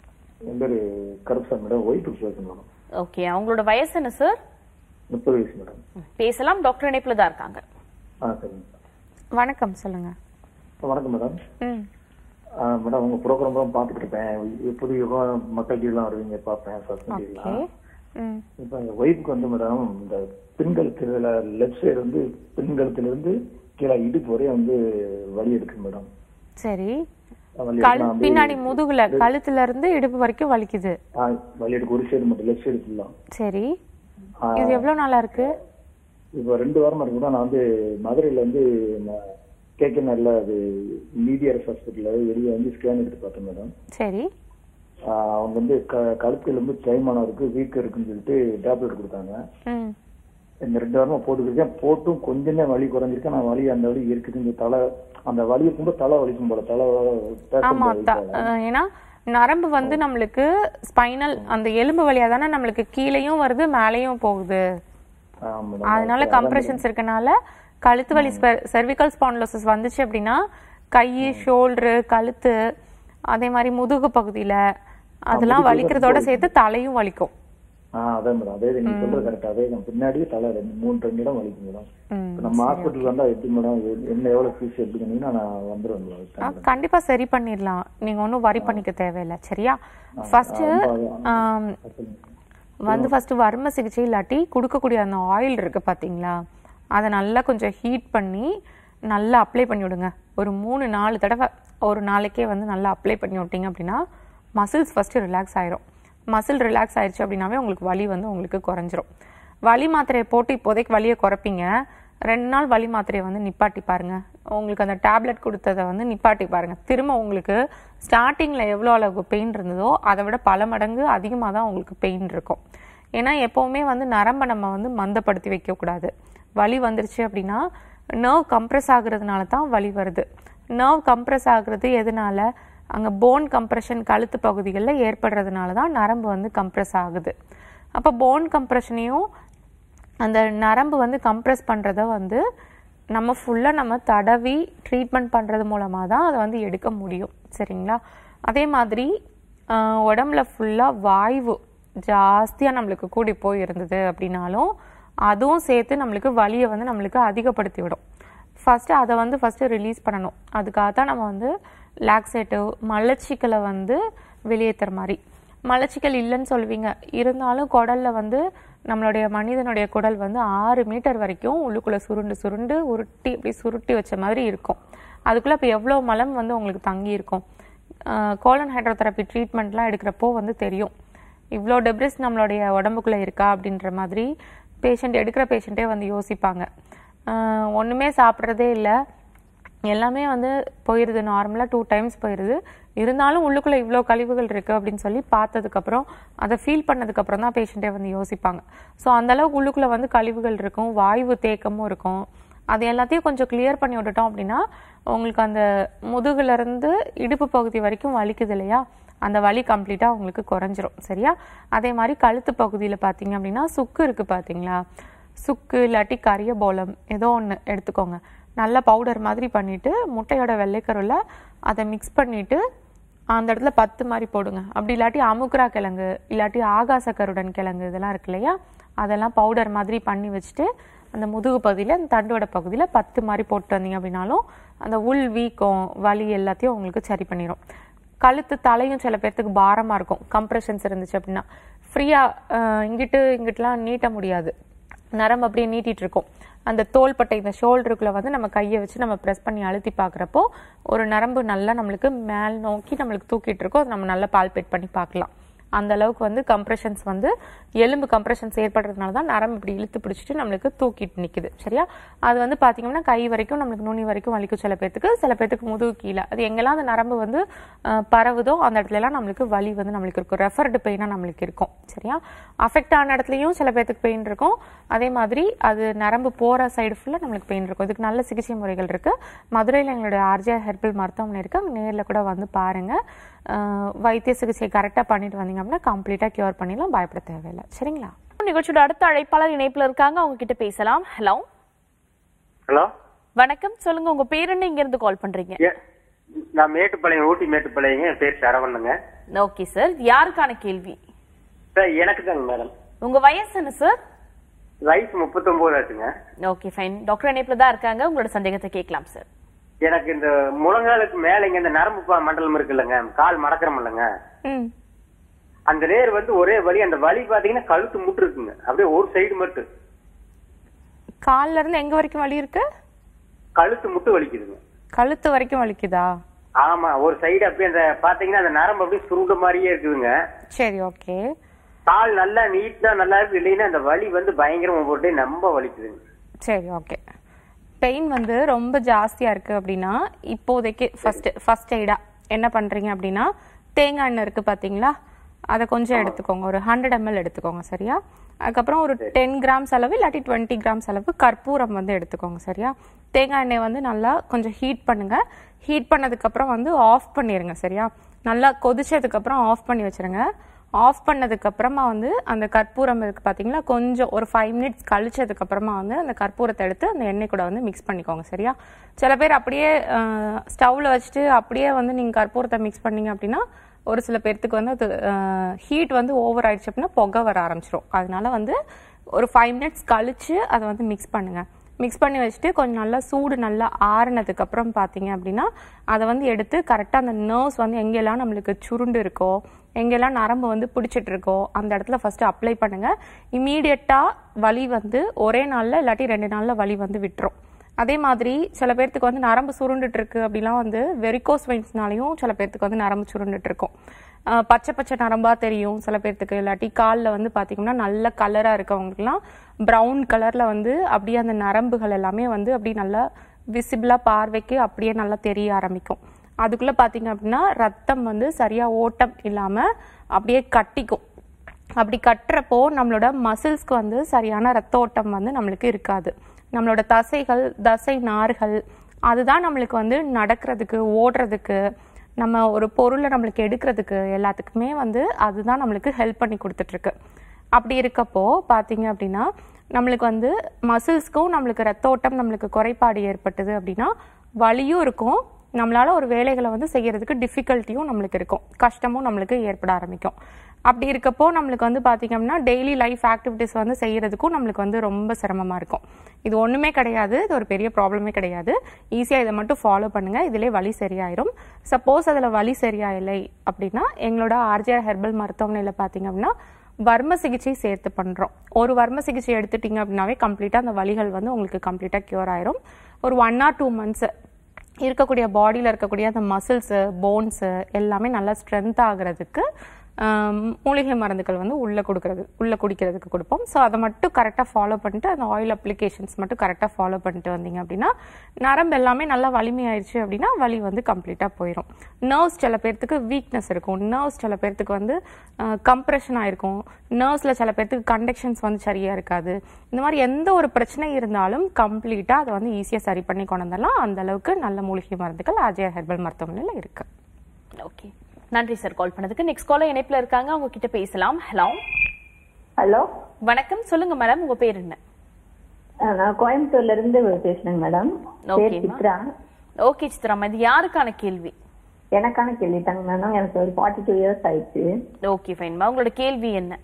என் பேர் கருப்சாமி மேடம் ஒய்ஃபுக்கு பேசுங்க மேடம் ஓகே அவங்களோட வயசு என்ன சார் முப்பது வயசு மேடம் பேசலாம் டாக்டர் இணைப்புல தான் இருக்காங்க ஆ சரிங்க வணக்கம் சொல்லுங்க ஆ, வணக்கம் மேடம் ம் ஆ, மேடம் உங்க ப்ரோக்ராம் பார்த்துட்டு இருப்பேன் புது யுகம் மக்கள் டிவிலாம் வருவீங்க பார்ப்பேன் சஸ்பெண்ட் ஓகே டிவிலாம் ம் இப்போ எங்கள் ஒய்ஃபுக்கு வந்து மேடம் இந்த பின்கழுத்துல லெஃப்ட் சைடு வந்து பின்கழுத்துல இருந்து கீழே இடுப்பு வரையும் வந்து வலி எடுக்குது மேடம் சரி வலி கழு எடுக்குனா வந்து- பின்னாடி முதுகுல கழுத்துல இருந்து இடுப்பு வரைக்கும் வலிக்குது ஆ, வலி எடுக்கு ஒரு சைடு மட்டும் லெஃப்ட் சைடு ஃபுல்லாக சரி இது எவ்வளவு நாளா இருக்கு இப்போ ரெண்டு வாரமா இருக்கு கூட நான் வந்து மதுரையில வந்து கேகேநர்ல அது மீடியர்ஸ் ஹாஸ்பிட்டல்ல வெளியே வந்து ஸ்கேன் எடுத்து பார்த்தேன் மேடம் சரி ஆஹ் அவங்க வந்து க கழுத்துல வந்து தேய்மானம் இருக்கு வீக்கம் இருக்குன்னு சொல்லிட்டு டேப்லெட் கொடுத்தாங்க ம் இந்த ரெண்டு வாரமா போட்டுக்கிட்டேன் போட்டும் கொஞ்சமே வலி குறைஞ்சிருக்கு நான் வலி அந்த வலி இருக்குது இந்த தலை அந்த வலி இருக்கும்போது தலை வலிக்கும் போல தலை பேச ஆமா முடியாது த- போல. அஹ் ஏன்னா நரம்பு வந்து நம்மளுக்கு ஸ்பைனல் அந்த எலும்பு வழியா தானே நம்மளுக்கு கீழேயும் வருது மேலேயும் போகுது ஆ, மேடம். அதனால கம்ப்ரெஷன்ஸ் இருக்கனால கழுத்து வலி செர்விக்கல் ஸ்பான்லோசிஸ் வந்துச்சு அப்படின்னா கை ஷோல்டரு கழுத்து அதே மாதிரி முதுகு பகுதியில அதெல்லாம் வலிக்கிறதோட சேர்த்து தலையும் வலிக்கும் ஆ அதான் மேடம் அதே நீங்க சொல்றது கரெக்ட் அதே தான் பின்னாடியே தலை ரெண்டு மூணு ரெண்டு இடம் வலிக்கும் மேடம் ம். இப்ப நம்ம ஹாஸ்பிட்டல் வந்தா எப்படி மேடம் எ- என்ன எவ்வளவு ஃபீஸ் எப்படி சொன்னீங்கன்னா நான் வந்துருவேன் மேடம் ஆ, கண்டிப்பா சரி பண்ணிடலாம் நீங்க ஒன்றும் வரி பண்ணிக்க தேவையில்லை சரியா ஃபர்ஸ்ட் வந்து ஃபர்ஸ்ட் வர்ம சிகிச்சை இல்லாட்டி கொடுக்கக்கூடிய அந்த ஆயில் இருக்கு பாத்தீங்களா அதை நல்லா கொஞ்சம் ஹீட் பண்ணி நல்லா அப்ளை பண்ணி விடுங்க ஒரு மூணு நாலு தடவை ஒரு நாளைக்கே வந்து நல்லா அப்ளை பண்ணி விட்டீங்க அப்படின்னா மசில்ஸ் ஃபர்ஸ்ட் ரிலாக்ஸ் ஆயிரும் மசில் ரிலாக்ஸ் ஆயிடுச்சு அப்படின்னாவே உங்களுக்கு வலி வந்து உங்களுக்கு குறைஞ்சிரும் வலி மாத்திரையை போட்டு இப்போதைக்கு வலியை குறைப்பீங்க ரெண்டு நாள் வலி மாத்திரையை வந்து நிப்பாட்டி பாருங்க உங்களுக்கு அந்த டேப்லெட் கொடுத்ததை வந்து நிப்பாட்டி பாருங்க திரும்ப உங்களுக்கு ஸ்டார்டிங்ல எவ்வளோ அளவுக்கு பெயின் இருந்ததோ அதை விட பல மடங்கு அதிகமாக தான் உங்களுக்கு பெயின் இருக்கும் ஏன்னா எப்பவுமே வந்து நரம்பை நம்ம வந்து மந்தப்படுத்தி வைக்கக்கூடாது வலி வந்துருச்சு அப்படின்னா நர்வ் கம்ப்ரெஸ் ஆகுறதுனால தான் வலி வருது நர்வ் கம்ப்ரெஸ் ஆகுறது எதனால அங்கே போன் கம்ப்ரெஷன் கழுத்து பகுதிகளில் ஏற்படுறதுனால தான் நரம்பு வந்து கம்ப்ரெஸ் ஆகுது அப்போ போன் கம்ப்ரெஷனையும் அந்த நரம்பு வந்து கம்ப்ரெஸ் பண்ணுறத வந்து நம்ம ஃபுல்லாக நம்ம தடவி ட்ரீட்மெண்ட் பண்ணுறது மூலமாக தான் அதை வந்து எடுக்க முடியும் சரிங்களா அதே மாதிரி ஆஹ், உடம்புல ஃபுல்லாக வாய்வு ஜாஸ்தியாக நம்மளுக்கு கூடி போய் இருந்தது அப்படின்னாலும் அதுவும் சேர்த்து நம்மளுக்கு வலியை வந்து நம்மளுக்கு அதிகப்படுத்தி விடும் ஃபஸ்ட்டு அதை வந்து ஃபஸ்ட்டு ரிலீஸ் பண்ணணும் அதுக்காக தான் நம்ம வந்து லாக்ஸேட்டிவ் மலச்சிக்கலை வந்து வெளியேற்றுற மாதிரி மலச்சிக்கல் இல்லைன்னு சொல்லுவீங்க இருந்தாலும் குடல்ல வந்து நம்மளுடைய மனிதனுடைய குடல் வந்து ஆறு மீட்டர் வரைக்கும் உள்ளுக்குள்ள சுருண்டு சுருண்டு உருட்டி இப்படி சுருட்டி வச்ச மாதிரி இருக்கும் அதுக்குள்ள இப்போ எவ்வளோ மலம் வந்து உங்களுக்கு தங்கி இருக்கும் கோலன் ஹைட்ரோதெரப்பி ட்ரீட்மெண்ட்லாம் எடுக்கிறப்போ வந்து தெரியும் இவ்வளோ டெப்ரிஸ் நம்மளுடைய உடம்புக்குள்ள இருக்கா அப்படின்ற மாதிரி பேஷண்ட் எடுக்கிற பேஷண்ட்டே வந்து யோசிப்பாங்க ஆஹ் ஒண்ணுமே சாப்பிட்றதே இல்லை எல்லாமே வந்து போயிருது நார்மலாக டூ டைம்ஸ் போயிருது இருந்தாலும் உள்ளுக்குள்ள இவ்வளோ கழிவுகள் இருக்கு அப்படின்னு சொல்லி பார்த்ததுக்கப்புறம் அதை ஃபீல் பண்ணதுக்கப்புறம் தான் பேஷண்ட்டே வந்து யோசிப்பாங்க ஸோ அந்த அளவுக்கு உள்ளுக்குள்ள வந்து கழிவுகள் இருக்கும் வாய்வு தேக்கமும் இருக்கும் அது எல்லாத்தையும் கொஞ்சம் கிளியர் பண்ணி விட்டுட்டோம் அப்படின்னா உங்களுக்கு அந்த முதுகுல இருந்து இடுப்பு பகுதி வரைக்கும் வலிக்குது இல்லையா அந்த வலி கம்ப்ளீட்டாக உங்களுக்கு குறைஞ்சிரும் சரியா அதே மாதிரி கழுத்து பகுதியில் பார்த்தீங்க அப்படின்னா சுக்கு இருக்கு பார்த்தீங்களா சுக்கு இல்லாட்டி கரிய போலம் ஏதோ ஒன்று எடுத்துக்கோங்க நல்ல பவுடர் மாதிரி பண்ணிட்டு முட்டையோட வெள்ளைக்கருவில் அதை மிக்ஸ் பண்ணிட்டு அந்த இடத்துல பத்து மாதிரி போடுங்க அப்படி இல்லாட்டி அமுக்குரா கிழங்கு இல்லாட்டி ஆகாச கருடன் கிழங்கு இதெல்லாம் இருக்கு இல்லையா அதெல்லாம் பவுடர் மாதிரி பண்ணி வச்சுட்டு அந்த முதுகு பகுதியில் அந்த தண்டோட பகுதியில் பத்து மாதிரி போட்டு வந்தீங்க அப்படின்னாலும் அந்த உள் வீக்கம் வலி எல்லாத்தையும் உங்களுக்கு சரி பண்ணிடும் கழுத்து தலையும் சில பேர்த்துக்கு பாரமா இருக்கும் கம்ப்ரெஷன்ஸ் இருந்துச்சு அப்படின்னா ஃப்ரீயா இங்கிட்டு இங்கிட்டுலாம் நீட்ட முடியாது நரம்பு அப்படியே நீட்டிட்டு இருக்கும் அந்த தோள்பட்டை இந்த ஷோல்டருக்குள்ள வந்து நம்ம கையை வச்சு நம்ம ப்ரெஸ் பண்ணி அழுத்தி பார்க்குறப்போ ஒரு நரம்பு நல்லா நம்மளுக்கு மேல் நோக்கி நம்மளுக்கு தூக்கிட்டு இருக்கோம் அதை நம்ம நல்லா பால்பேட் பண்ணி பார்க்கலாம் அந்த அளவுக்கு வந்து கம்ப்ரெஷன்ஸ் வந்து எலும்பு கம்ப்ரெஷன்ஸ் ஏற்படுறதுனால தான் நரம்பு இப்படி இழுத்து பிடிச்சிட்டு நம்மளுக்கு தூக்கிட்டு நிக்குது சரியா அது வந்து பாத்தீங்கன்னா கை வரைக்கும் நம்மளுக்கு நுனி வரைக்கும் வலிக்கும் சில பேர்த்துக்கு சில பேர்த்துக்கு முதுகு கீழே அது எங்கெல்லாம் அந்த நரம்பு வந்து அஹ், பரவுதோ அந்த இடத்துல எல்லாம் நம்மளுக்கு வலி வந்து நம்மளுக்கு இருக்கும் ரெஃபர்டு பெயினா நம்மளுக்கு இருக்கும் சரியா அஃபெக்ட் ஆன இடத்துலயும் சில பேர்த்துக்கு பெயின் இருக்கும் அதே மாதிரி அது நரம்பு போற சைடு ஃபுல்லா நம்மளுக்கு பெயின் இருக்கும் இதுக்கு நல்ல சிகிச்சை முறைகள் இருக்கு மதுரையில் எங்களுடைய ஆர்ஜிஆர் ஹெர்பல் மருத்துவமனை இருக்கு அங்க நேர்ல கூட வந்து பாருங்க அஹ், வைத்திய சிகிச்சை கரெக்டா பண்ணிட்டு வந்தீங்க அப்படின்னா கம்ப்ளீட்டா கியூர் பண்ணிடலாம் பயப்பட தேவையில்லை சரிங்களா நிகழ்ச்சியோட அடுத்த அழைப்பாளர் இணைப்புல இருக்காங்க அவங்க கிட்ட பேசலாம் ஹலோ ஹலோ வணக்கம் சொல்லுங்க உங்க பேர் என்ன இங்க இருந்து கால் பண்றீங்க ஏ, நான் மேட்டுப்பாளையம் ஊட்டி மேட்டுப்பாளையங்க என் பேர் சரவணனுங்க ஓகே சார் யாருக்கான கேள்வி சார் எனக்கு தாங்க மேடம் உங்க வயசு என்ன சார் வயசு முப்பத்தொன்பது ஆச்சுங்க ஓகே ஃபைன் டாக்டர் இணைப்புல தான் இருக்காங்க உங்களோட சந்தேகத்தை கேட்கலாம் சார் எனக்கு இந்த முழங்காலுக்கு மேல இங்க இந்த நரம்பு பா- மண்டலம் இருக்கு இல்லைங்க கால் மடக்கிறோம் இல்லைங்க ம் அந்த நேர் வந்து ஒரே வலி அந்த வலி பாத்தீங்கன்னா கழுத்து முட்டு இருக்குங்க அப்படியே ஒரு சைடு மட்டும் கால்ல இருந்து எங்க வரைக்கும் வலி இருக்கு கழுத்து முட்டு வலிக்குதுங்க கழுத்து வரைக்கும் வலிக்குதா ஆமா ஒரு சைடு அப்படியே அந்த பாத்தீங்கன்னா அந்த நரம்பு அப்படியே சுருண்ட மாதிரியே இருக்குதுங்க சரி ஓகே கால் நல்லா நீட்டா நல்லா இருக்கு இல்லைன்னா அந்த வலி வந்து பயங்கரம் ஒவ்வொரு டைம் ரொம்ப வலிக்குதுங்க சரி ஓகே பெயின் வந்து ரொம்ப ஜாஸ்தியா இருக்கு அப்படின்னா இப்போதைக்கு ஃபர்ஸ்ட் ஃபர்ஸ்ட் எய்டா என்ன பண்றீங்க அப்படின்னா தேங்காய் எண்ணெய் இருக்கு பாத்தீங்களா அதை கொஞ்சம் எடுத்துக்கோங்க ஒரு ஹண்ட்ரட் எம்எல் எடுத்துக்கோங்க சரியா அதுக்கப்புறம் ஒரு டென் கிராம்ஸ் அளவு இல்லாட்டி டுவெண்ட்டி கிராம்ஸ் அளவு கற்பூரம் வந்து எடுத்துக்கோங்க சரியா தேங்காய் எண்ணெய் வந்து நல்லா கொஞ்சம் ஹீட் பண்ணுங்க ஹீட் பண்ணதுக்கப்புறம் வந்து ஆஃப் பண்ணிடுங்க சரியா நல்லா கொதிச்சதுக்கப்புறம் ஆஃப் பண்ணி வச்சிருங்க ஆஃப் பண்ணதுக்கு அப்புறமா வந்து அந்த கற்பூரம் இருக்கு பாத்தீங்களா கொஞ்சம் ஒரு ஃபைவ் மினிட்ஸ் கழிச்சதுக்கு அப்புறமா வந்து அந்த கற்பூரத்தை எடுத்து அந்த எண்ணெய் கூட வந்து மிக்ஸ் பண்ணிக்கோங்க சரியா சில பேர் அப்படியே ஸ்டவ்ல வச்சுட்டு அப்படியே வந்து நீங்க கற்பூரத்தை மிக்ஸ் பண்ணீங்க அப்படின்னா ஒரு சில பேர்த்துக்கு வந்து அது ஹீட் வந்து ஓவர் ஆயிடுச்சு அப்படின்னா புகை வர ஆரம்பிச்சிடும் அதனால வந்து ஒரு ஃபைவ் மினிட்ஸ் கழிச்சு அதை வந்து மிக்ஸ் பண்ணுங்க மிக்ஸ் பண்ணி வச்சுட்டு கொஞ்சம் நல்லா சூடு நல்லா ஆறுனதுக்கு அப்புறம் பார்த்தீங்க அப்படின்னா அதை வந்து எடுத்து கரெக்டாக அந்த நர்வ்ஸ் வந்து எங்கெல்லாம் நம்மளுக்கு சுருண்டு இருக்கோ எங்கெல்லாம் நரம்பு வந்து பிடிச்சிட்டு இருக்கோ அந்த இடத்துல ஃபர்ஸ்ட் அப்ளை பண்ணுங்க இமீடியட்டா வலி வந்து ஒரே நாள்ல இல்லாட்டி ரெண்டு நாள்ல வலி வந்து விட்டுரும் அதே மாதிரி சில பேர்த்துக்கு வந்து நரம்பு சுருண்டுட்டு இருக்கு அப்படிலாம் வந்து வெரிகோஸ் வெயின்ஸ்னாலையும் சில பேர்த்துக்கு வந்து நரம்பு சுருண்டுட்டு இருக்கும் அஹ் பச்சை பச்சை நரம்பா தெரியும் சில பேர்த்துக்கு இல்லாட்டி காலில் வந்து பார்த்தீங்கன்னா நல்ல கலராக இருக்கவங்களுக்குலாம் ப்ரௌன் கலரில் வந்து அப்படியே அந்த நரம்புகள் எல்லாமே வந்து அப்படியே நல்லா விசிபிளாக பார்வைக்கு அப்படியே நல்லா தெரிய ஆரம்பிக்கும் அதுக்குள்ளே பார்த்தீங்க அப்படின்னா ரத்தம் வந்து சரியாக ஓட்டம் இல்லாமல் அப்படியே கட்டிக்கும் அப்படி கட்டுறப்போ நம்மளோட மசில்ஸ்க்கு வந்து சரியான ரத்த ஓட்டம் வந்து நம்மளுக்கு இருக்காது நம்மளோட தசைகள் தசை நார்கள் அதுதான் நம்மளுக்கு வந்து நடக்கிறதுக்கு ஓடுறதுக்கு நம்ம ஒரு பொருளை நம்மளுக்கு எடுக்கிறதுக்கு எல்லாத்துக்குமே வந்து அதுதான் நம்மளுக்கு ஹெல்ப் பண்ணி கொடுத்துட்ருக்கு அப்படி இருக்கப்போ பார்த்தீங்க அப்படின்னா நம்மளுக்கு வந்து மசில்ஸ்க்கும் நம்மளுக்கு ரத்த ஓட்டம் நம்மளுக்கு குறைபாடு ஏற்பட்டது அப்படின்னா வலியும் இருக்கும் நம்மளால ஒரு வேலைகளை வந்து செய்யறதுக்கு டிஃபிகல்ட்டியும் நம்மளுக்கு இருக்கும் கஷ்டமும் நம்மளுக்கு ஏற்பட ஆரம்பிக்கும் அப்படி இருக்கப்போ நம்மளுக்கு வந்து பார்த்தீங்க அப்படின்னா டெய்லி லைஃப் ஆக்டிவிட்டிஸ் வந்து செய்யறதுக்கும் நம்மளுக்கு வந்து ரொம்ப சிரமமா இருக்கும் இது ஒண்ணுமே கிடையாது இது ஒரு பெரிய ப்ராப்ளமே கிடையாது ஈஸியாக இதை மட்டும் ஃபாலோ பண்ணுங்க இதிலே வலி சரியாயிரும் சப்போஸ் அதில் வலி சரியாயில்லை அப்படின்னா எங்களோட ஆர்ஜிஆர் ஹெர்பல் மருத்துவமனையில் பார்த்தீங்க அப்படின்னா வர்ம சிகிச்சை சேர்த்து பண்றோம் ஒரு வர்ம சிகிச்சை எடுத்துட்டீங்க அப்படின்னாவே கம்ப்ளீட்டா அந்த வலிகள் வந்து உங்களுக்கு கம்ப்ளீட்டா கியூர் ஆயிரும் ஒரு ஒன் ஆர் டூ மந்த்ஸ் இருக்கக்கூடிய பாடியில் இருக்கக்கூடிய அந்த மசில்ஸு போன்ஸு எல்லாமே நல்லா ஸ்ட்ரென்த் ஆகுறதுக்கு ஆம், மூலிகை மருந்துகள் வந்து உள்ளே கொடுக்கறது உள்ளே குடிக்கிறதுக்கு கொடுப்போம் ஸோ அதை மட்டும் கரெக்டாக ஃபாலோ பண்ணிட்டு அந்த ஆயில் அப்ளிகேஷன்ஸ் மட்டும் கரெக்டாக ஃபாலோ பண்ணிட்டு வந்தீங்க அப்படின்னா நரம்பு எல்லாமே நல்லா வலிமையாயிருச்சு அப்படின்னா வலி வந்து கம்ப்ளீட்டாக போயிடும் நர்வ்ஸ் சில பேர்த்துக்கு வீக்னஸ் இருக்கும் நர்வ்ஸ் சில பேர்த்துக்கு வந்து கம்ப்ரெஷன் ஆயிருக்கும் நர்வ்ஸில் சில பேர்த்துக்கு கண்டக்ஷன்ஸ் வந்து சரியாக இருக்காது இந்த மாதிரி எந்த ஒரு பிரச்சனை இருந்தாலும் கம்ப்ளீட்டாக அதை வந்து ஈஸியாக சரி பண்ணி கொண்டு வந்துடலாம் அந்த அளவுக்கு நல்ல மூலிகை மருந்துகள் ஆஜியா ஹெர்பல் மருத்துவமனையில் இருக்கு ஓகே நன்றி சார் கால் பண்ணதுக்கு நெக்ஸ்ட் காலர் இணைப்புல இருக்காங்க அவங்க கிட்ட பேசலாம் ஹலோ ஹலோ வணக்கம் சொல்லுங்க மேடம் உங்க பேர் என்ன நான் கோயம்புத்தூர்ல இருந்து பேசுறேங்க மேடம் பேர் ஓகேம்மா. சித்ரா ஓகே சித்ராமா இது யாருக்கான கேள்வி எனக்கான கேள்வி தாங்க மேடம் எனக்கு ஒரு ஃபார்ட்டி டூ இயர்ஸ் ஆயிடுச்சு ஓகே ஃபைன்மா உங்களோட கேள்வி என்ன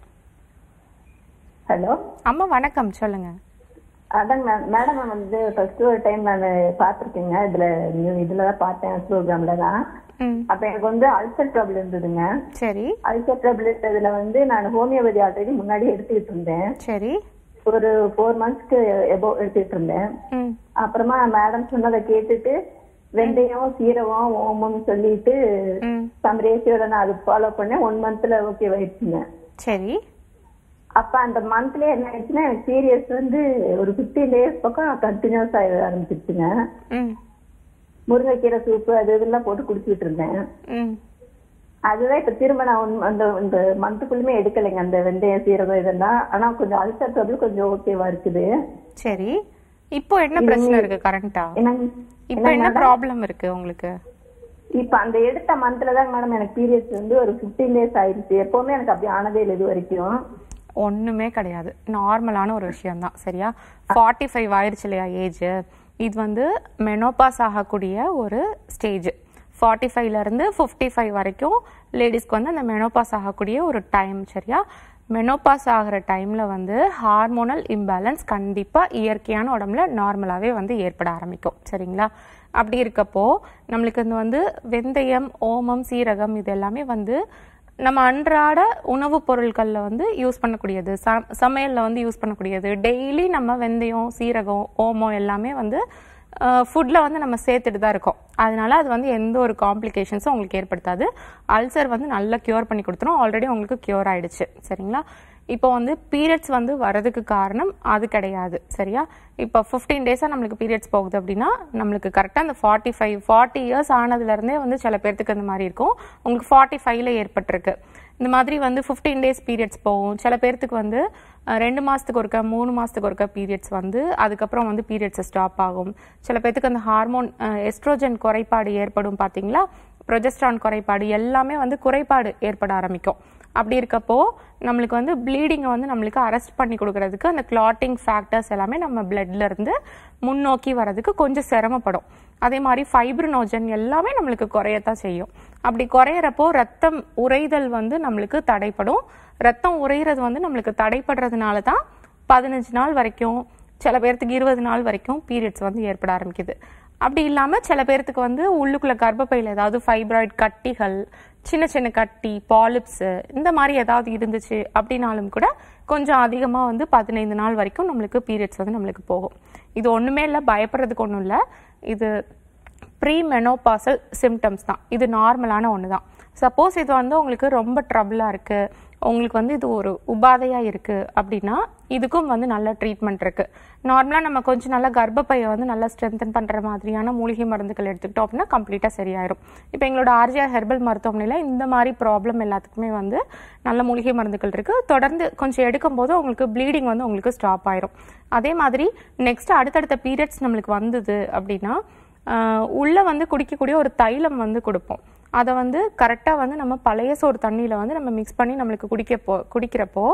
ஹலோ அம்மா வணக்கம் சொல்லுங்க அதாங்க மேடம் நான் வந்து ஃபர்ஸ்ட் ஒரு டைம் நான் பார்த்துருக்கேங்க இதுல new இதுல தான் பார்த்தேன் ப்ரோக்ராம்ல தான் ம் அப்ப எனக்கு வந்து அல்சர் ட்ரபிள் இருந்ததுங்க சரி அல்சர் ட்ரபிள் இருந்ததுல வந்து நான் ஹோமியோபதி ஆல்ரெடி முன்னாடி எடுத்துக்கிட்டு இருந்தேன் சரி ஒரு ஃபோர் மந்த்ஸ்க்கு எபோ எடுத்துக்கிட்டு இருந்தேன் ம் அப்புறமா மேடம் சொன்னதை கேட்டுட்டு வெந்தயம் சீரகம் ஓமம் சொல்லிட்டு ம் சம் ரேஷியோட நான் அது ஃபாலோ பண்ணேன் ஒன் மந்த்ல ஓகே ஆயிடுச்சுங்க சரி அப்ப அந்த மந்த்ல என்ன ஆயிடுச்சுன்னா எனக்கு சீரியஸ் வந்து ஒரு ஃபிஃப்டீன் டேஸ் பக்கம் கண்டினியூஸ் ஆக ஆரம்பிச்சிருச்சுங்க ம் முருங்கைக்கீரை சூப்பு அது இதெல்லாம் போட்டு குடிச்சிட்டு இருந்தேன் ம் அதுதான் இப்ப திரும்ப நான் ஒன்- அந்த இந்த மந்த்துக்குள்ளுமே எடுக்கலைங்க அந்த வெந்தயம் சீரகம் இதெல்லாம் ஆனா கொஞ்சம் அல்சர் ட்ரபிள் கொஞ்சம் ஓகேவா இருக்குது சரி இப்போ என்ன பிரச்சனை இருக்கு கரண்டா என்னங்க இப்போ என்ன ப்ராப்ளம் இருக்கு உங்களுக்கு இப்ப அந்த எடுத்த மந்த்ல தான் மேடம் எனக்கு பீரியட்ஸ் வந்து ஒரு 15 டேஸ் ஆயிடுச்சு எப்பவுமே எனக்கு அப்படி ஆனதே இல்லை இது வரைக்கும் ஒண்ணுமே கிடையாது நார்மலான ஒரு விஷயம் தான் சரியா ஃபார்ட்டி ஃபைவ் ஆயிடுச்சு இல்லையா ஏஜ் இது வந்து மெனோபாஸ் ஆகக்கூடிய ஒரு ஸ்டேஜ் ஃபார்ட்டி ஃபைவ்ல இருந்து ஃபிஃப்டி ஃபைவ் வரைக்கும் லேடிஸ்க்கு வந்து அந்த மெனோபாஸ் ஆகக்கூடிய ஒரு டைம் சரியா மெனோபாஸ் ஆகிற டைம்ல வந்து ஹார்மோனல் இம்பேலன்ஸ் கண்டிப்பா இயற்கையான உடம்புல நார்மலாவே வந்து ஏற்பட ஆரம்பிக்கும் சரிங்களா அப்படி இருக்கப்போ நம்மளுக்கு இந்த வந்து வெந்தயம் ஓமம் சீரகம் இது எல்லாமே வந்து நம்ம அன்றாட உணவுப் பொருட்கள்ல வந்து யூஸ் பண்ணக்கூடியது ச- சமையல்ல வந்து யூஸ் பண்ணக்கூடியது டெய்லி நம்ம வெந்தயம் சீரகம் ஓமம் எல்லாமே வந்து ஃபுட்ல வந்து நம்ம சேர்த்துட்டு தான் இருக்கோம் அதனால அது வந்து எந்த ஒரு காம்ப்ளிகேஷன்ஸும் உங்களுக்கு ஏற்படுத்தாது அல்சர் வந்து நல்லா கியூர் பண்ணி கொடுத்துரும் ஆல்ரெடி உங்களுக்கு கியூர் ஆயிடுச்சு சரிங்களா இப்போ வந்து பீரியட்ஸ் வந்து வரதுக்கு காரணம் அது கிடையாது சரியா இப்போ ஃபிஃப்டீன் டேஸாக நம்மளுக்கு பீரியட்ஸ் போகுது அப்படின்னா நம்மளுக்கு கரெக்டாக அந்த ஃபார்ட்டி ஃபைவ் ஃபார்ட்டி இயர்ஸ் ஆனதுலேருந்தே வந்து சில பேர்த்துக்கு அந்த மாதிரி இருக்கும் உங்களுக்கு ஃபார்ட்டி ஃபைவ்ல ஏற்பட்டிருக்கு இந்த மாதிரி வந்து ஃபிஃப்டீன் டேஸ் பீரியட்ஸ் போகும் சில பேர்த்துக்கு வந்து அஹ், ரெண்டு மாதத்துக்கு ஒருக்கா மூணு மாதத்துக்கு ஒருக்கா பீரியட்ஸ் வந்து அதுக்கப்புறம் வந்து பீரியட்ஸ் ஸ்டாப் ஆகும் சில பேர்த்துக்கு அந்த ஹார்மோன் எஸ்ட்ரோஜன் குறைபாடு ஏற்படும் பார்த்தீங்களா ப்ரொஜெஸ்ட்ரான் குறைபாடு எல்லாமே வந்து குறைபாடு ஏற்பட ஆரம்பிக்கும் அப்படி இருக்கப்போ நம்மளுக்கு வந்து ப்ளீடிங்கை வந்து நம்மளுக்கு அரெஸ்ட் பண்ணி கொடுக்கறதுக்கு அந்த கிளாட்டிங் ஃபேக்டர்ஸ் எல்லாமே நம்ம பிளட்ல இருந்து முன்னோக்கி வர்றதுக்கு கொஞ்சம் சிரமப்படும் அதே மாதிரி ஃபைப்ரினோஜன் எல்லாமே நம்மளுக்கு குறையத்தான் செய்யும் அப்படி குறையறப்போ ரத்தம் உறைதல் வந்து நம்மளுக்கு தடைப்படும் ரத்தம் உறையிறது வந்து நம்மளுக்கு தடைப்படுறதுனால தான் பதினஞ்சு நாள் வரைக்கும் சில பேர்த்துக்கு இருபது நாள் வரைக்கும் பீரியட்ஸ் வந்து ஏற்பட ஆரம்பிக்குது அப்படி இல்லாம சில பேர்த்துக்கு வந்து உள்ளுக்குள்ள கர்ப்பப்பையில் ஏதாவது ஃபைப்ராய்டு கட்டிகள் சின்ன சின்ன கட்டி பாலிப்ஸ் இந்த மாதிரி ஏதாவது இருந்துச்சு அப்படின்னாலும் கூட கொஞ்சம் அதிகமா வந்து பதினைந்து நாள் வரைக்கும் நம்மளுக்கு பீரியட்ஸ் வந்து நம்மளுக்கு போகும் இது ஒண்ணுமே இல்லை பயப்படுறதுக்கு ஒன்றும் இல்லை இது ப்ரீ மெனோபாசல் சிம்டம்ஸ் தான் இது நார்மலான ஒன்று தான் சப்போஸ் இது வந்து உங்களுக்கு ரொம்ப ட்ரபிளாக இருக்குது உங்களுக்கு வந்து இது ஒரு உபாதையாக இருக்குது அப்படின்னா இதுக்கும் வந்து நல்ல ட்ரீட்மெண்ட் இருக்குது நார்மலாக நம்ம கொஞ்சம் நல்லா கர்ப்பப்பையை வந்து நல்லா ஸ்ட்ரென்தன் பண்ணுற மாதிரியான மூலிகை மருந்துகள் எடுத்துக்கிட்டோம் அப்படின்னா கம்ப்ளீட்டாக சரியாயிரும் இப்போ எங்களோட ஆர்ஜிஆர் ஹெர்பல் மருத்துவமனையில் இந்த மாதிரி ப்ராப்ளம் எல்லாத்துக்குமே வந்து நல்ல மூலிகை மருந்துகள் இருக்குது தொடர்ந்து கொஞ்சம் எடுக்கும்போது உங்களுக்கு ப்ளீடிங் வந்து உங்களுக்கு ஸ்டாப் ஆயிரும் அதே மாதிரி நெக்ஸ்ட் அடுத்தடுத்த பீரியட்ஸ் நம்மளுக்கு வந்தது அப்படின்னா ஆஹ் உள்ள வந்து குடிக்கக்கூடிய ஒரு தைலம் வந்து கொடுப்போம் அதை வந்து கரெக்டாக வந்து நம்ம பழைய சோறு தண்ணியில் வந்து நம்ம மிக்ஸ் பண்ணி நம்மளுக்கு குடிக்கப்போ குடிக்கிறப்போ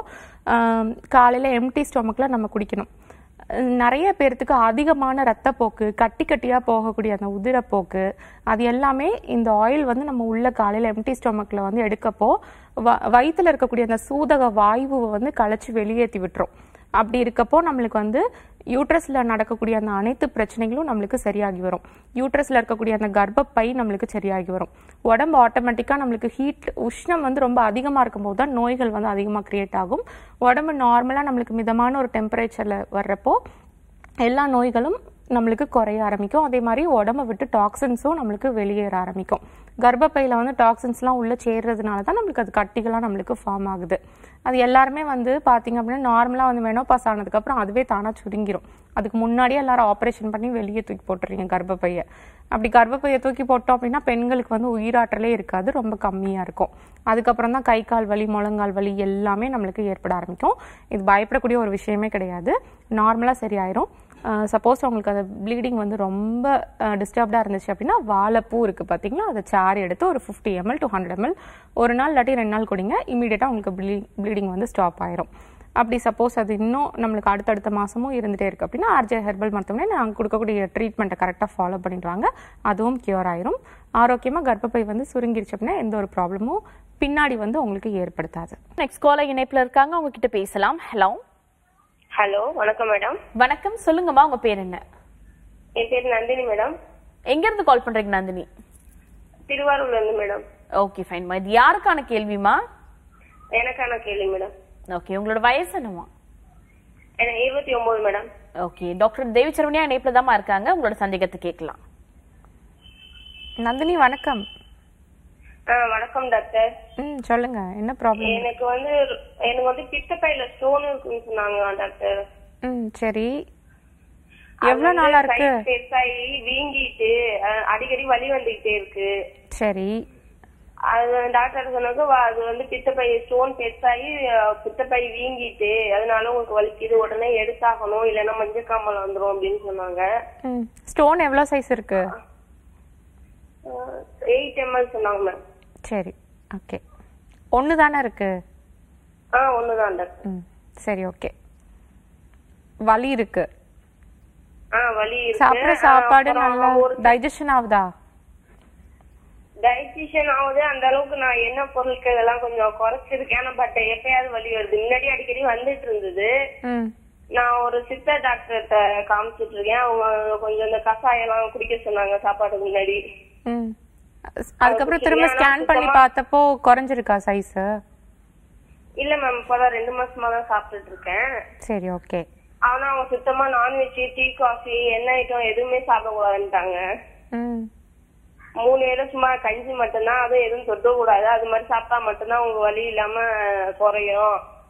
காலையில் எம்டி ஸ்டொமக்கில் நம்ம குடிக்கணும் அஹ் நிறைய பேர்த்துக்கு அதிகமான ரத்தப்போக்கு கட்டி கட்டியாக போகக்கூடிய அந்த உதிரப்போக்கு அது எல்லாமே இந்த ஆயில் வந்து நம்ம உள்ள காலையில் எம்டி ஸ்டொமக்கில் வந்து எடுக்கப்போ வ வயிற்றுல இருக்கக்கூடிய அந்த சூதக வாயுவை வந்து களைச்சி வெளியேற்றி விட்டுரும் அப்படி இருக்கப்போ நம்மளுக்கு வந்து யூட்ரஸ்ல நடக்கக்கூடிய அந்த அனைத்து பிரச்சனைகளும் நம்மளுக்கு சரியாகி வரும் யூட்ரஸ்ல இருக்கக்கூடிய அந்த கர்ப்பப்பை நம்மளுக்கு சரியாகி வரும் உடம்பு ஆட்டோமேட்டிக்கா நம்மளுக்கு ஹீட் உஷ்ணம் வந்து ரொம்ப அதிகமா இருக்கும்போது தான் நோய்கள் வந்து அதிகமா கிரியேட் ஆகும் உடம்பு நார்மலா நம்மளுக்கு மிதமான ஒரு டெம்பரேச்சர்ல வர்றப்போ எல்லா நோய்களும் நம்மளுக்கு குறைய ஆரம்பிக்கும் அதே மாதிரி உடம்ப விட்டு டாக்ஸின்ஸும் நம்மளுக்கு வெளியேற ஆரம்பிக்கும் கர்ப்பப்பையில வந்து டாக்ஸின்ஸ்லாம் உள்ள சேர்றதுனால தான் நம்மளுக்கு அது கட்டிகளாக நம்மளுக்கு ஃபார்ம் ஆகுது அது எல்லாருமே வந்து பாத்தீங்க அப்படின்னா நார்மலாக வந்து மெனோபாஸ் ஆனதுக்கப்புறம் அதுவே தானா சுருங்கிரும் அதுக்கு முன்னாடியே எல்லாரும் ஆப்ரேஷன் பண்ணி வெளியே தூக்கி போட்டுறீங்க கர்ப்பப்பையை அப்படி கர்ப்பப்பையை தூக்கி போட்டோம் அப்படின்னா பெண்களுக்கு வந்து உயிராற்றலே இருக்காது ரொம்ப கம்மியாக இருக்கும் அதுக்கப்புறம் தான் கை கால் வலி முழங்கால் வலி எல்லாமே நம்மளுக்கு ஏற்பட ஆரம்பிக்கும் இது பயப்படக்கூடிய ஒரு விஷயமே கிடையாது நார்மலாக சரியாயிரும் சப்போஸ் உங்களுக்கு அந்த ப்ளீடிங் வந்து ரொம்ப டிஸ்டர்ப்டாக இருந்துச்சு அப்படின்னா வாழைப்பூ இருக்குது பார்த்தீங்களா அதை சாறு எடுத்து ஒரு fifty ml to hundred ml ஒரு நாள் இல்லாட்டி ரெண்டு நாள் குடிங்க இமீடியட்டாக உங்களுக்கு ப்ளீ ப்ளீடிங் வந்து ஸ்டாப் ஆயிரும் அப்படி சப்போஸ் அது இன்னும் நம்மளுக்கு அடுத்தடுத்த மாசமும் இருந்துட்டே இருக்கு அப்படின்னா ஆர்ஜே ஹெர்பல் மருத்துவமனை நாங்கள் கொடுக்கக்கூடிய ட்ரீட்மெண்ட்டை கரெக்டாக ஃபாலோ பண்ணிடுவாங்க அதுவும் கியூர் ஆயிரும் ஆரோக்கியமாக கர்ப்பப்பை வந்து சுருங்கிருச்சு அப்படின்னா எந்த ஒரு ப்ராப்ளமும் பின்னாடி வந்து உங்களுக்கு ஏற்படுத்தாது நெக்ஸ்ட் காலர் இணைப்புல இருக்காங்க அவங்க கிட்ட பேசலாம் ஹலோ ஹலோ வணக்கம் மேடம் வணக்கம் சொல்லுங்கம்மா உங்க பேர் என்ன என் பேர் நந்தினி மேடம் எங்க இருந்து கால் பண்றீங்க நந்தினி திருவாரூர்ல இருந்து மேடம் ஓகே ஃபைன்மா இது யாருக்கான கேள்விமா எனக்கான கேள்வி மேடம் ஓகே உங்களோட வயசு என்னமா எனக்கு இருபத்தி ஒன்பது madam okay doctor Devi Saravaniya இணைப்புல தாம்மா இருக்காங்க உங்களோட சந்தேகத்தை கேட்கலாம் நந்தினி வணக்கம் ஆ வணக்கம் டாக்டர் ம் சொல்லுங்க என்ன ப்ராப்ளம் எனக்கு வந்து எனக்கு வந்து பித்தப்பையில ஸ்டோன் இருக்குன்னு சொன்னாங்க டாக்டர் ம் சரி எவ்வளோ நாளா இருக்கு பெருசாகி வீங்கிட்டு அஹ், அடிக்கடி வலி வந்துகிட்டே இருக்கு சரி அது டாக்டர் சொன்னாங்க வா- அது வந்து பித்தப்பை ஸ்டோன் பெருசாகி அஹ், பித்தப்பை வீங்கிட்டு அதனால உங்களுக்கு வலிக்குது உடனே எடுத்தாகணும் இல்லைன்னா மஞ்சள் காமல் வந்துரும் அப்படின்னு சொன்னாங்க ம் ஸ்டோன் எவ்வளோ சைஸ் இருக்கு எயிட் எம்எல் சொன்னாங்க மேம் சரி ஓகே ஒன்று தானே இருக்கு ஆ ஒண்ணுதான் டாக்டர் ம் சரி ஓகே வலி இருக்கு ஆ வலி இருக்கு சாப்பிட்ற ஆ, சாப்பாடு அப்புறம் நல்லா ஒரு டைஜஷன் ஆகுதா டைஜஷன் ஆகுது அந்த அளவுக்கு நான் என்ன பொருட்கள் இதெல்லாம் கொஞ்சம் குறைச்சிருக்கேன் ஆனா பட் எப்பயாவது வலி வருது முன்னாடி அடிக்கடி வந்துட்டு இருந்தது ம் நான் ஒரு சித்தர் டாக்டர்கிட்ட காமிச்சிட்டு இருக்கேன் அவங்க கொஞ்சம் இந்த கஷாயம் எல்லாம் குடிக்க சொன்னாங்க சாப்பாட்டுக்கு முன்னாடி ம் அதுக்கப்புறம் திரும்ப ஆனா ஸ்கேன் பண்ணி சுத்தமா- பார்த்தப்போ குறைஞ்சிருக்கா சைஸ் இல்ல மேம் இப்பதான் ரெண்டு மாசமா தான் சாப்பிட்டுட்டு இருக்கேன் சரி ஓகே ஆனா அவங்க சுத்தமா நான்வெஜ் டீ காஃபி எண்ணெய் ஐட்டம் எதுவுமே சாப்பிடக்கூடாதுன்ட்டாங்க ம் மூணு வேளை சும்மா கஞ்சி மட்டும்தான் அதுவும் எதுவும் தொட்ட கூடாது அது மாதிரி சாப்பிட்டா மட்டும்தான் உங்க வலி இல்லாம குறையும்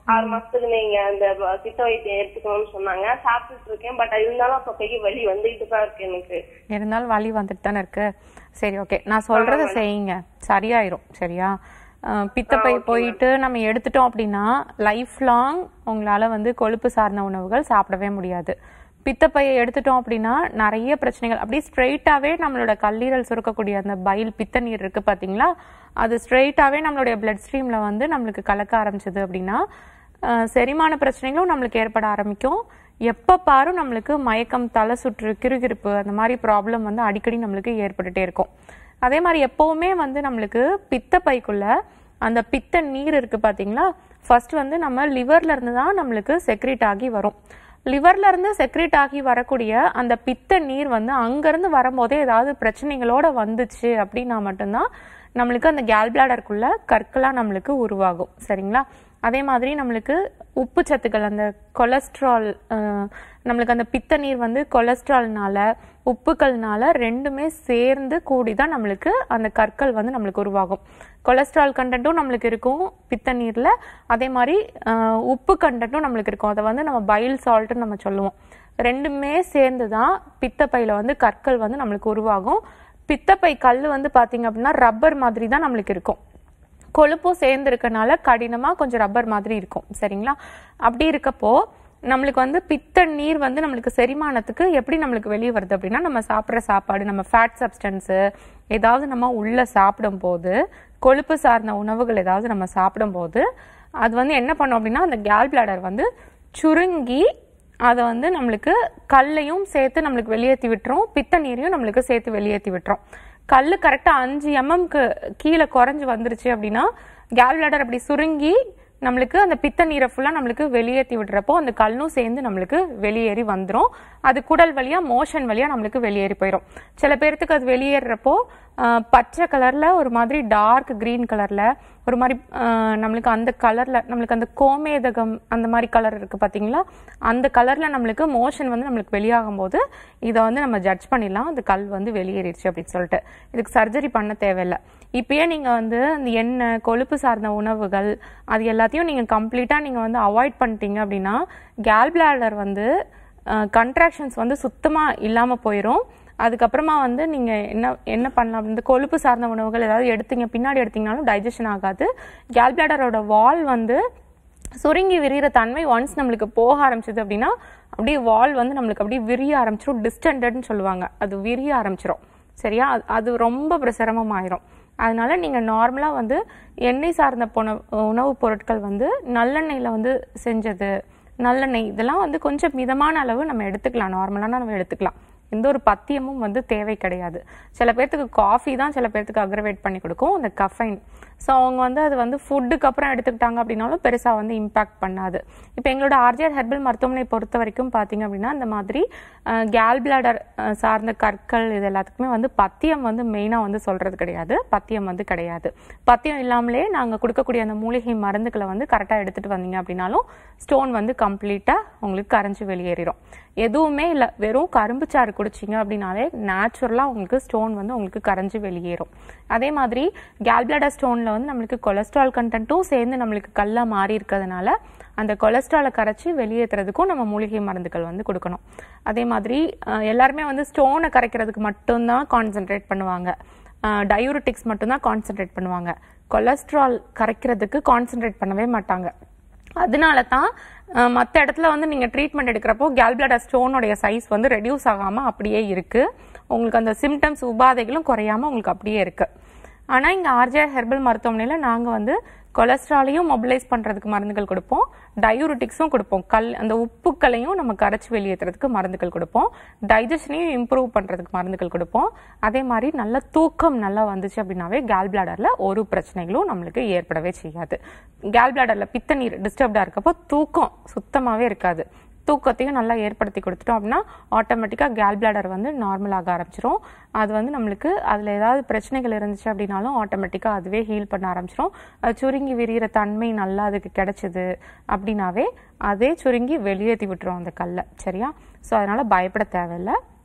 ஆறு மாசத்துக்கு நீங்க அந்த ப- சித்த வைத்தியம் எடுத்துக்கணும்னு சொன்னாங்க சாப்பிட்டுட்டு இருக்கேன் பட் இருந்தாலும் அப்பப்பைக்கு வலி வந்துகிட்டு தான் இருக்கு எனக்கு இருந்தாலும் வலி வந்துட்டு தானே இருக்கு சரி ஓகே நான் சொல்றத செய்யுங்க சரியாயிரும் சரியா அஹ், பித்தப்பை போயிட்டு நம்ம எடுத்துட்டோம் அப்படின்னா லைஃப் லாங் உங்களால வந்து கொழுப்பு சார்ந்த உணவுகள் சாப்பிடவே முடியாது பித்தப்பையை எடுத்துட்டோம் அப்படின்னா நிறைய பிரச்சனைகள் அப்படியே ஸ்ட்ரெயிட்டாவே நம்மளோட கல்லீரல் சுரக்கக்கூடிய அந்த பைல் பித்த நீர் இருக்கு பாத்தீங்களா அது ஸ்ட்ரெயிட்டாவே நம்மளுடைய பிளட் ஸ்ட்ரீம்ல வந்து நம்மளுக்கு கலக்க ஆரம்பிச்சது அப்படின்னா அஹ், செரிமான பிரச்சனைகளும் நம்மளுக்கு ஏற்பட ஆரம்பிக்கும் எப்ப பாரும் நம்மளுக்கு மயக்கம் தலை சுற்று கிறுகிறுப்பு அந்த மாதிரி ப்ராப்ளம் வந்து அடிக்கடி நம்மளுக்கு ஏற்பட்டுட்டே இருக்கும் அதே மாதிரி எப்பவுமே வந்து நம்மளுக்கு பித்த பைக்குள்ள அந்த பித்த நீர் இருக்கு பாத்தீங்களா ஃபர்ஸ்ட் வந்து நம்ம லிவர்ல இருந்து தான் நம்மளுக்கு செக்ரேட் ஆகி வரும் லிவர்ல இருந்து செக்ரேட் ஆகி வரக்கூடிய அந்த பித்த நீர் வந்து அங்கிருந்து வரும்போதே ஏதாவது பிரச்சனைகளோட வந்துச்சு அப்படின்னா மட்டும்தான் நம்மளுக்கு அந்த கேல் பிளாடருக்குள்ள கற்களா நம்மளுக்கு உருவாகும் சரிங்களா அதே மாதிரி நம்மளுக்கு உப்பு சத்துக்கள் அந்த கொலஸ்ட்ரால் அஹ், நம்மளுக்கு அந்த பித்த நீர் வந்து கொலஸ்ட்ரால்னால உப்புக்கள்னால ரெண்டுமே சேர்ந்து கூடி தான் நம்மளுக்கு அந்த கற்கள் வந்து நம்மளுக்கு உருவாகும் கொலஸ்ட்ரால் கண்டென்ட்டும் நம்மளுக்கு இருக்கும் பித்த நீர்ல அதே மாதிரி அஹ், உப்பு கண்டென்ட்டும் நம்மளுக்கு இருக்கும் அதை வந்து நம்ம பைல் சால்ட்னு நம்ம சொல்லுவோம் ரெண்டுமே சேர்ந்து தான் பித்தப்பையில வந்து கற்கள் வந்து நம்மளுக்கு உருவாகும் பித்தப்பை கல் வந்து பாத்தீங்க அப்படின்னா ரப்பர் மாதிரி தான் நம்மளுக்கு இருக்கும் கொழுப்பும் சேர்ந்து இருக்கனால கடினமா கொஞ்சம் ரப்பர் மாதிரி இருக்கும் சரிங்களா அப்படி இருக்கப்போ நம்மளுக்கு வந்து பித்த நீர் வந்து நம்மளுக்கு செரிமானத்துக்கு எப்படி நம்மளுக்கு வெளியே வருது அப்படின்னா நம்ம சாப்பிட்ற சாப்பாடு நம்ம ஃபேட் சப்ஸ்டன்ஸ் ஏதாவது நம்ம உள்ள சாப்பிடும் போது கொழுப்பு சார்ந்த உணவுகள் ஏதாவது நம்ம சாப்பிடும் போது அது வந்து என்ன பண்ணும் அப்படின்னா அந்த கேல் பிளாடர் வந்து சுருங்கி அதை வந்து நம்மளுக்கு கல்லையும் சேர்த்து நம்மளுக்கு வெளியேற்றி விட்டுரும் பித்த நீரையும் நம்மளுக்கு சேர்த்து வெளியேற்றி விட்டுரும் கல் கரெக்டா அஞ்சு எம்எம்க்கு கீழே குறைஞ்சு வந்துருச்சு அப்படின்னா கேல் பிளாடர் அப்படி சுருங்கி நம்மளுக்கு அந்த பித்த நீரை ஃபுல்லா நம்மளுக்கு வெளியேற்றி விடுறப்போ அந்த கல்லும் சேர்ந்து நம்மளுக்கு வெளியேறி வந்துரும் அது குடல் வழியா மோஷன் வழியா நம்மளுக்கு வெளியேறி போயிடும் சில பேர்த்துக்கு அது வெளியேறப்போ ஆஹ், பச்சை கலர்ல ஒரு மாதிரி டார்க் கிரீன் கலர்ல ஒரு மாதிரி ஆஹ், நம்மளுக்கு அந்த கலர்ல நம்மளுக்கு அந்த கோமேதகம் அந்த மாதிரி கலர் இருக்கு பாத்தீங்களா அந்த கலர்ல நம்மளுக்கு மோஷன் வந்து நம்மளுக்கு வெளியாகும் போது இதை வந்து நம்ம ஜட்ஜ் பண்ணிடலாம் அந்த கல் வந்து வெளியேறிடுச்சு அப்படின்னு சொல்லிட்டு இதுக்கு சர்ஜரி பண்ண தேவையில்லை இப்பயே நீங்க வந்து இந்த எண்ணெய் கொழுப்பு சார்ந்த உணவுகள் அது எல்லாத்தையும் நீங்க கம்ப்ளீட்டா நீங்க வந்து அவாய்ட் பண்ணிட்டீங்க அப்படின்னா கேல் பிளாடர் வந்து கன்ட்ராக்ஷன்ஸ் வந்து சுத்தமா இல்லாம போயிடும் அதுக்கப்புறமா வந்து நீங்க என்ன என்ன பண்ணலாம் இந்த கொழுப்பு சார்ந்த உணவுகள் ஏதாவது எடுத்தீங்க பின்னாடி எடுத்தீங்கனாலும் டைஜஷன் ஆகாது கேல் பிளாடரோட வால் வந்து சுருங்கி விரிகிற தன்மை ஒன்ஸ் நம்மளுக்கு போக ஆரம்பிச்சது அப்படின்னா அப்படியே வால் வந்து நம்மளுக்கு அப்படியே விரிய ஆரம்பிச்சிரும் டிஸ்டன்டட்னு சொல்லுவாங்க அது விரிய ஆரம்பிச்சிரும் சரியா அது- அது ரொம்ப அப்புறம் சிரமமாயிரும் அதனால நீங்க நார்மலா வந்து எண்ணெய் சார்ந்த பொண உணவுப் பொருட்கள் வந்து நல்லெண்ணெயில வந்து செஞ்சது நல்லெண்ணெய் இதெல்லாம் வந்து கொஞ்சம் மிதமான அளவு நம்ம எடுத்துக்கலாம் நார்மலான நம்ம எடுத்துக்கலாம் எந்த ஒரு பத்தியமும் வந்து தேவை கிடையாது சில பேர்த்துக்கு காஃபி தான் சில பேர்த்துக்கு அக்ரவேட் பண்ணி கொடுக்கும் அந்த கஃபைன் ஸோ அவங்க வந்து அது வந்து ஃபுட்டுக்கு அப்புறம் எடுத்துக்கிட்டாங்க அப்படின்னாலும் பெருசாக வந்து இம்பாக்ட் பண்ணாது இப்போ எங்களோட ஆர்ஜிஆர் ஹெர்பல் மருத்துவமனை பொறுத்த வரைக்கும் பார்த்தீங்க அப்படின்னா இந்த மாதிரி கேல் பிளாடர் சார்ந்த கற்கள் இது எல்லாத்துக்குமே வந்து பத்தியம் வந்து மெயினாக வந்து சொல்றது கிடையாது பத்தியம் வந்து கிடையாது பத்தியம் இல்லாமலே நாங்கள் கொடுக்கக்கூடிய அந்த மூலிகை மருந்துகளை வந்து கரெக்டாக எடுத்துட்டு வந்தீங்க அப்படின்னாலும் ஸ்டோன் வந்து கம்ப்ளீட்டாக உங்களுக்கு கரைஞ்சு வெளியேறிடும் எதுவுமே இல்லை வெறும் கரும்பு சாறு குடிச்சிங்க அப்படின்னாலே நேச்சுரலாக உங்களுக்கு ஸ்டோன் வந்து உங்களுக்கு கரைஞ்சு வெளியேறும் அதே மாதிரி கேல்பிளாடர் ஸ்டோனில் வந்து நம்மளுக்கு கொலஸ்ட்ரால் கண்டென்ட்டும் சேர்ந்து நம்மளுக்கு கல்லா மாறி இருக்கிறதுனால அந்த கொலஸ்ட்ராலை கரைச்சி வெளியேற்றுறதுக்கும் நம்ம மூலிகை மருந்துகள் வந்து கொடுக்கணும் அதே மாதிரி அஹ், எல்லாருமே வந்து ஸ்டோனை கரைக்கிறதுக்கு மட்டும்தான் கான்சென்ட்ரேட் பண்ணுவாங்க டயூரிட்டிக்ஸ் மட்டும்தான் கான்சென்ட்ரேட் பண்ணுவாங்க கொலஸ்ட்ரால் கரைக்கிறதுக்கு கான்சென்ட்ரேட் பண்ணவே மாட்டாங்க அதனால தான் மற்ற இடத்துல வந்து நீங்க ட்ரீட்மெண்ட் எடுக்கிறப்போ கேல்பிளாடர் ஸ்டோனுடைய சைஸ் வந்து ரெடியூஸ் ஆகாம அப்படியே இருக்கு உங்களுக்கு அந்த சிம்டம்ஸ் உபாதைகளும் குறையாம உங்களுக்கு அப்படியே இருக்கு ஆனா இங்க ஆர்ஜிஆர் ஹெர்பல் மருத்துவமனையில நாங்க வந்து கொலஸ்ட்ராலையும் மொபிலைஸ் பண்றதுக்கு மருந்துகள் கொடுப்போம் டயூரிட்டிக்ஸும் கொடுப்போம் கல் அந்த உப்புக்களையும் நம்ம கரைச்சி வெளியேற்றுறதுக்கு மருந்துகள் கொடுப்போம் டைஜஷனையும் இம்ப்ரூவ் பண்றதுக்கு மருந்துகள் கொடுப்போம் அதே மாதிரி நல்ல தூக்கம் நல்லா வந்துச்சு அப்படின்னாவே கேல் பிளாடர்ல ஒரு பிரச்சனைகளும் நம்மளுக்கு ஏற்படவே செய்யாது கேல் பிளாடர்ல பித்த நீர் டிஸ்டர்ப்டா இருக்கப்போ தூக்கம் சுத்தமாவே இருக்காது தூக்கத்தையும் நல்லா ஏற்படுத்தி கொடுத்துட்டோம் அப்படின்னா ஆட்டோமேட்டிக்காக கேல் பிளாடர் வந்து நார்மல் ஆக ஆரம்பிச்சிரும் அது வந்து நம்மளுக்கு அதில் ஏதாவது பிரச்சனைகள் இருந்துச்சு அப்படின்னாலும் ஆட்டோமேட்டிக்காக அதுவே ஹீல் பண்ண ஆரம்பிச்சிரும் அது சுருங்கி விரிகிற தன்மை நல்லா அதுக்கு கிடைச்சது அப்படின்னாவே அதே சுருங்கி வெளியேற்றி விட்டுரும் அந்த கல்லை சரியா ஸோ அதனால பயப்பட தேவையில்லை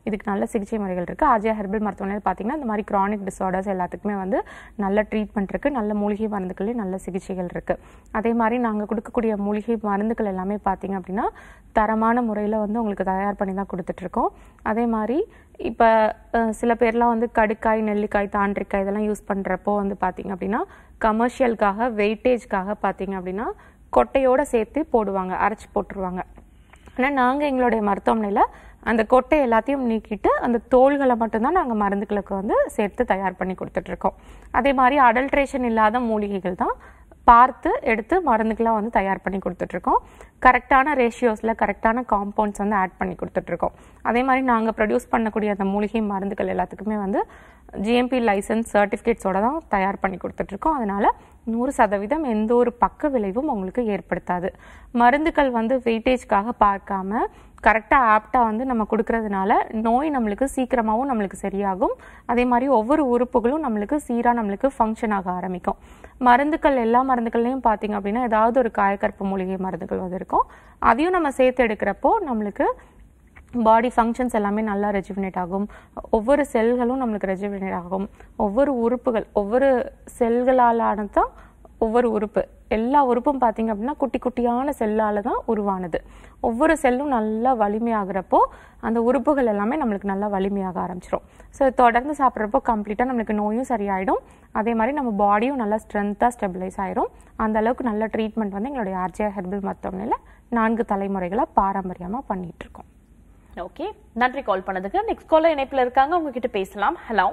இதுக்கு நல்ல சிகிச்சை முறைகள் இருக்குது அஜயா ஹெர்பல் மருத்துவமனையில் பார்த்தீங்கன்னா இந்த மாதிரி க்ரானிக் டிசார்டர்ஸ் எல்லாத்துக்குமே வந்து நல்ல ட்ரீட்மெண்ட் இருக்குது நல்ல மூலிகை மருந்துகளே நல்ல சிகிச்சைகள் இருக்குது அதே மாதிரி நாங்கள் கொடுக்கக்கூடிய மூலிகை மருந்துகள் எல்லாமே பார்த்தீங்க அப்படின்னா தரமான முறையில் வந்து உங்களுக்கு தயார் பண்ணி தான் கொடுத்துட்ருக்கோம் அதே மாதிரி இப்போ சில பேர்லாம் வந்து கடுக்காய் நெல்லிக்காய் தாண்டிக்காய் இதெல்லாம் யூஸ் பண்ணுறப்போ வந்து பார்த்தீங்க அப்படின்னா கமர்ஷியலுக்காக வெயிட்டேஜ்க்காக பார்த்தீங்க அப்படின்னா கொட்டையோட சேர்த்து போடுவாங்க அரைச்சி போட்டுருவாங்க ஆனால் நாங்கள் எங்களுடைய மருத்துவமனையில் அந்த கொட்டை எல்லாத்தையும் நீக்கிட்டு அந்த தோள்களை மட்டும்தான் நாங்கள் மருந்துகளுக்கு வந்து சேர்த்து தயார் பண்ணி கொடுத்துட்ருக்கோம் அதே மாதிரி அடல்ட்ரேஷன் இல்லாத மூலிகைகள் தான் பார்த்து எடுத்து மருந்துக்கெலாம் வந்து தயார் பண்ணி கொடுத்துட்ருக்கோம் கரெக்டான ரேஷியோஸில் கரெக்டான காம்பவுண்ட்ஸ் வந்து ஆட் பண்ணி கொடுத்துட்ருக்கோம் அதே மாதிரி நாங்கள் ப்ரொடியூஸ் பண்ணக்கூடிய அந்த மூலிகை மருந்துகள் எல்லாத்துக்குமே வந்து ஜிஎம்பி லைசன்ஸ் சர்டிஃபிகேட்ஸோட தான் தயார் பண்ணி கொடுத்துட்ருக்கோம் அதனால நூறு சதவீதம் எந்த ஒரு பக்க விளைவும் உங்களுக்கு ஏற்படுத்தாது மருந்துகள் வந்து வெயிட்டேஜ்க்காக பார்க்காம கரெக்டாக ஆப்டாக வந்து நம்ம கொடுக்கறதுனால நோய் நம்மளுக்கு சீக்கிரமாகவும் நம்மளுக்கு சரியாகும் அதே மாதிரி ஒவ்வொரு உறுப்புகளும் நம்மளுக்கு சீராக நம்மளுக்கு ஃபங்க்ஷன் ஆக ஆரம்பிக்கும் மருந்துகள் எல்லா மருந்துகள்லையும் பார்த்தீங்க அப்படின்னா ஏதாவது ஒரு காயக்கற்ப மூலிகை மருந்துகள் வந்து இருக்கும் அதையும் நம்ம சேர்த்து எடுக்கிறப்போ நம்மளுக்கு பாடி ஃபங்க்ஷன்ஸ் எல்லாமே நல்லா ரெஜுவினேட் ஆகும் ஒவ்வொரு செல்களும் நம்மளுக்கு ரெஜுவினேட் ஆகும் ஒவ்வொரு உறுப்புகள் ஒவ்வொரு செல்களாலான தான் ஒவ்வொரு உறுப்பு எல்லா உறுப்பும் பார்த்தீங்க அப்படின்னா குட்டி குட்டியான செல்லால தான் உருவானது ஒவ்வொரு செல்லும் நல்லா வலிமையாகிறப்போ அந்த உறுப்புகள் எல்லாமே நம்மளுக்கு நல்லா வலிமையாக ஆரம்பிச்சிடும் ஸோ தொடர்ந்து சாப்பிட்றப்போ கம்ப்ளீட்டாக நம்மளுக்கு நோயும் சரியாயிடும் அதே மாதிரி நம்ம பாடியும் நல்லா ஸ்ட்ரென்த்தாக ஸ்டெபிளைஸ் ஆயிரும் அந்த அளவுக்கு நல்ல ட்ரீட்மெண்ட் வந்து எங்களுடைய ஆர்ஜியா ஹெர்பல் மருத்துவமனையில் நான்கு தலைமுறைகளாக பாரம்பரியமாக பண்ணிட்டு இருக்கோம் ஓகே நன்றி கால் பண்ணதுக்கு நெக்ஸ்ட் காலர் இணைப்புல இருக்காங்க உங்ககிட்ட பேசலாம் ஹலோ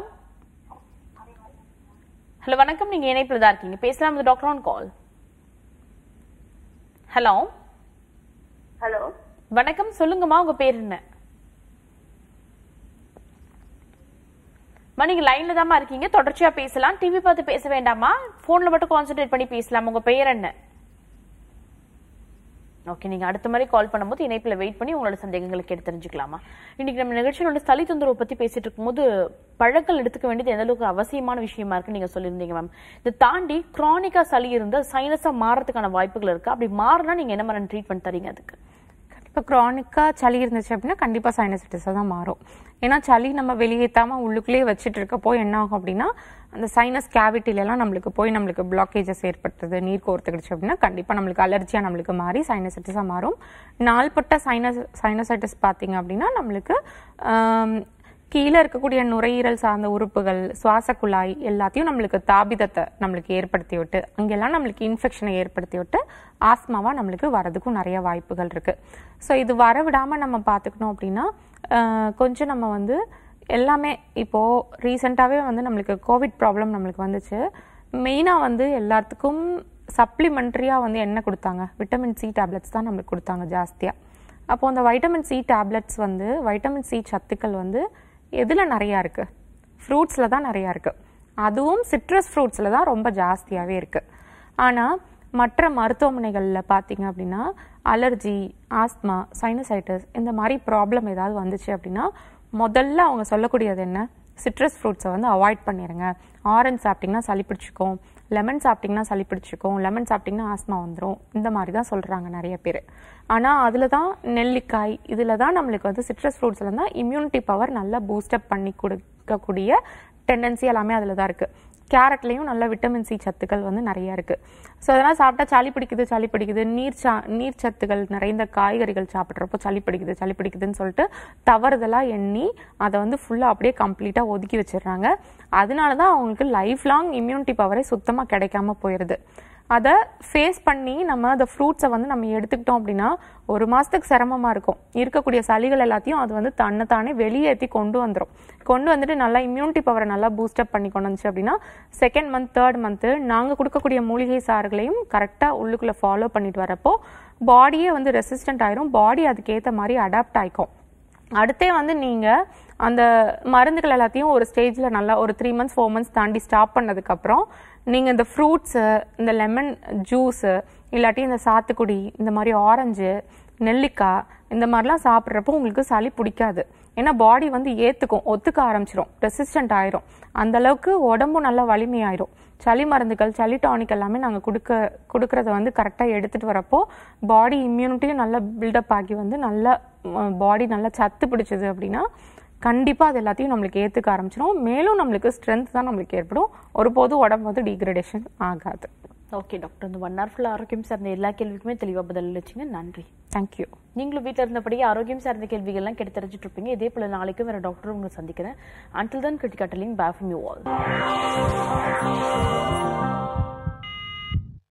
ஹலோ வணக்கம் நீங்க இணைப்புல தான் இருக்கீங்க பேசலாம் இது doctor on call hello hello வணக்கம் சொல்லுங்கம்மா உங்க பேர் என்ன அம்மா, நீங்க லைன்ல தாம்மா இருக்கீங்க தொடர்ச்சியா பேசலாம் டிவி பார்த்து பேச வேண்டாமா போன்ல மட்டும் கான்சென்ட்ரேட் பண்ணி பேசலாம் உங்க பெயர் என்ன ஓகே நீங்க அடுத்த மாதிரி கால் பண்ணும்போது இணைப்புல வெயிட் பண்ணி உங்களோட சந்தேகங்களை கேட்டு தெரிஞ்சுக்கலாமா இன்னைக்கு நம்ம நிகழ்ச்சியோட சளி தொந்தரவு பத்தி பேசிட்டு இருக்கும்போது பழங்கள் எடுத்துக்க வேண்டியது எந்த அளவுக்கு அவசியமான விஷயமா இருக்கு நீங்க சொல்லியிருந்தீங்க மேம் இதை தாண்டி கிரானிக்கா சளி இருந்தா சைனஸா மாறதுக்கான வாய்ப்புகள் இருக்கு அப்படி மாறினா நீங்க என்ன மாதிரி ட்ரீட்மெண்ட் தரீங்க அதுக்கு இப்போ க்ரானிக்காக சளி இருந்துச்சு அப்படின்னா கண்டிப்பாக சைனசைட்டிஸாக தான் மாறும் ஏன்னா சளி நம்ம வெளியேற்றாமல் உள்ளுக்குள்ளேயே வச்சுட்டு இருக்கப்போ என்ன ஆகும் அப்படின்னா அந்த சைனஸ் கேவிட்டிலலாம் நம்மளுக்கு போய் நம்மளுக்கு பிளாக்கேஜஸ் ஏற்படுத்துது நீர் கோர்த்துக்கிடுச்சு அப்படின்னா கண்டிப்பாக நம்மளுக்கு அலர்ஜியாக நம்மளுக்கு மாறி சைனசைட்டிஸாக மாறும் நாள்பட்ட சைனஸ் சைனசைட்டிஸ் பார்த்தீங்க அப்படின்னா நம்மளுக்கு ஆம், கீழே இருக்கக்கூடிய நுரையீரல் சார்ந்த உறுப்புகள் சுவாச குழாய் எல்லாத்தையும் நம்மளுக்கு தாபிதத்தை நம்மளுக்கு ஏற்படுத்தி விட்டு அங்கெல்லாம் நம்மளுக்கு இன்ஃபெக்ஷனை ஏற்படுத்தி விட்டு ஆஸ்மாவா நம்மளுக்கு வரதுக்கும் நிறைய வாய்ப்புகள் இருக்கு ஸோ இது வரவிடாம நம்ம பார்த்துக்கணும் அப்படின்னா ஆஹ், கொஞ்சம் நம்ம வந்து எல்லாமே இப்போ ரீசெண்டாகவே வந்து நம்மளுக்கு கோவிட் ப்ராப்ளம் நம்மளுக்கு வந்துச்சு மெயினாக வந்து எல்லாத்துக்கும் சப்ளிமெண்ட்ரியாக வந்து என்ன கொடுத்தாங்க விட்டமின் சி டேப்லெட்ஸ் தான் நம்மளுக்கு கொடுத்தாங்க ஜாஸ்தியாக அப்போ அந்த வைட்டமின் சி டேப்லெட்ஸ் வந்து வைட்டமின் சி சத்துக்கள் வந்து எதில் நிறையா இருக்கு ஃப்ரூட்ஸில் தான் நிறையா இருக்கு அதுவும் சிட்ரஸ் ஃப்ரூட்ஸில் தான் ரொம்ப ஜாஸ்தியாகவே இருக்கு ஆனால் மற்ற மருத்துவமனைகளில் பார்த்தீங்க அப்படின்னா அலர்ஜி ஆஸ்மா சைனசைட்டிஸ் இந்த மாதிரி ப்ராப்ளம் ஏதாவது வந்துச்சு அப்படின்னா முதல்ல அவங்க சொல்லக்கூடியது என்ன சிட்ரஸ் ஃப்ரூட்ஸை வந்து அவாய்ட் பண்ணிடுங்க ஆரஞ்சு சாப்பிட்டிங்கன்னா சளி பிடிச்சிக்கும் லெமன் சாப்பிட்டிங்கன்னா சளி பிடிச்சிக்கும் லெமன் சாப்பிட்டிங்கன்னா ஆஸ்மா வந்துடும் இந்த மாதிரி தான் சொல்கிறாங்க நிறைய பேர் ஆனால் அதில் தான் நெல்லிக்காய் இதில் தான் நம்மளுக்கு வந்து சிட்ரஸ் ஃப்ரூட்ஸில் தான் இம்யூனிட்டி பவர் நல்லா பூஸ்டப் பண்ணி கொடுக்கக்கூடிய டெண்டன்சி எல்லாமே அதில் தான் இருக்குது கேரட்லேயும் நல்ல விட்டமின் சி சத்துக்கள் வந்து நிறைய இருக்கு ஸோ அதெல்லாம் சாப்பிட்டா சளி பிடிக்குது சளி பிடிக்குது நீர் சா நீர் சத்துக்கள் நிறைந்த காய்கறிகள் சாப்பிட்றப்போ சளி பிடிக்குது சளி பிடிக்குதுன்னு சொல்லிட்டு தவறுதலாக எண்ணி அதை வந்து ஃபுல்லாக அப்படியே கம்ப்ளீட்டாக ஒதுக்கி வச்சிடுறாங்க அதனால தான் அவங்களுக்கு லைஃப் லாங் இம்யூனிட்டி பவரே சுத்தமாக கிடைக்காம போயிடுது அதை ஃபேஸ் பண்ணி நம்ம அந்த ஃப்ரூட்ஸை வந்து நம்ம எடுத்துக்கிட்டோம் அப்படின்னா ஒரு மாதத்துக்கு சிரமமாக இருக்கும் இருக்கக்கூடிய சளிகள் எல்லாத்தையும் அது வந்து தன்னைத்தானே வெளியேற்றி கொண்டு வந்துடும் கொண்டு வந்துட்டு நல்லா இம்யூனிட்டி பவரை நல்லா பூஸ்டப் பண்ணி கொண்டு வந்துச்சு அப்படின்னா செகண்ட் மந்த் தேர்ட் மந்த்து நாங்கள் கொடுக்கக்கூடிய மூலிகை சாறுகளையும் கரெக்டாக உள்ளுக்குள்ளே ஃபாலோ பண்ணிட்டு வரப்போ பாடியே வந்து ரெசிஸ்டன்ட் ஆயிரும் பாடி அதுக்கேற்ற மாதிரி அடாப்ட் ஆயிக்கும் அடுத்தே வந்து நீங்க அந்த மருந்துகள் எல்லாத்தையும் ஒரு ஸ்டேஜ்ல நல்லா ஒரு த்ரீ மந்த்ஸ் ஃபோர் மந்த்ஸ் தாண்டி ஸ்டாப் பண்ணதுக்கப்புறம் நீங்க இந்த ஃப்ரூட்ஸு இந்த லெமன் ஜூஸு இல்லாட்டி இந்த சாத்துக்குடி இந்த மாதிரி ஆரஞ்சு நெல்லிக்காய் இந்த மாதிரிலாம் சாப்பிட்றப்போ உங்களுக்கு சளி பிடிக்காது ஏன்னா பாடி வந்து ஏத்துக்கும் ஒத்துக்க ஆரம்பிச்சிரும் ரெசிஸ்டன்ட் ஆயிரும் அந்த அளவுக்கு உடம்பும் நல்லா வலிமையாயிரும் சளி மருந்துகள் சளி டானிக் எல்லாமே நாங்கள் கொடுக்க கொடுக்கறத வந்து கரெக்டாக எடுத்துட்டு வரப்போ பாடி இம்யூனிட்டியும் நல்லா பில்டப் ஆகி வந்து நல்லா பாடி நல்லா சத்து பிடிச்சது அப்படின்னா கண்டிப்பா அது எல்லாத்தையும் நம்மளுக்கு ஏத்துக்க ஆரம்பிச்சிடும் மேலும் நம்மளுக்கு ஸ்ட்ரென்த் தான் நம்மளுக்கு ஏற்படும் ஒருபோதும் உடம்பு வந்து டீக்ரடேஷன் ஆகாது ஓகே டாக்டர் இந்த ஒன் ஹவர் ஃபுல்லாக ஆரோக்கியம் சார்ந்த எல்லா கேள்விக்குமே தெளிவாக பதில் அளிச்சிங்க நன்றி தேங்க்யூ நீங்களும் வீட்டில் இருந்தபடியே ஆரோக்கியம் சார்ந்த கேள்விகள்லாம் கேட்டு தெரிஞ்சுட்டு இருப்பீங்க இதே போல நாளைக்கும் வேற டாக்டர் உங்களை சந்திக்கிறேன் அன்டில் தன் கிரிட்டிகட்டலிங் பேஃபம் யூ ஆல்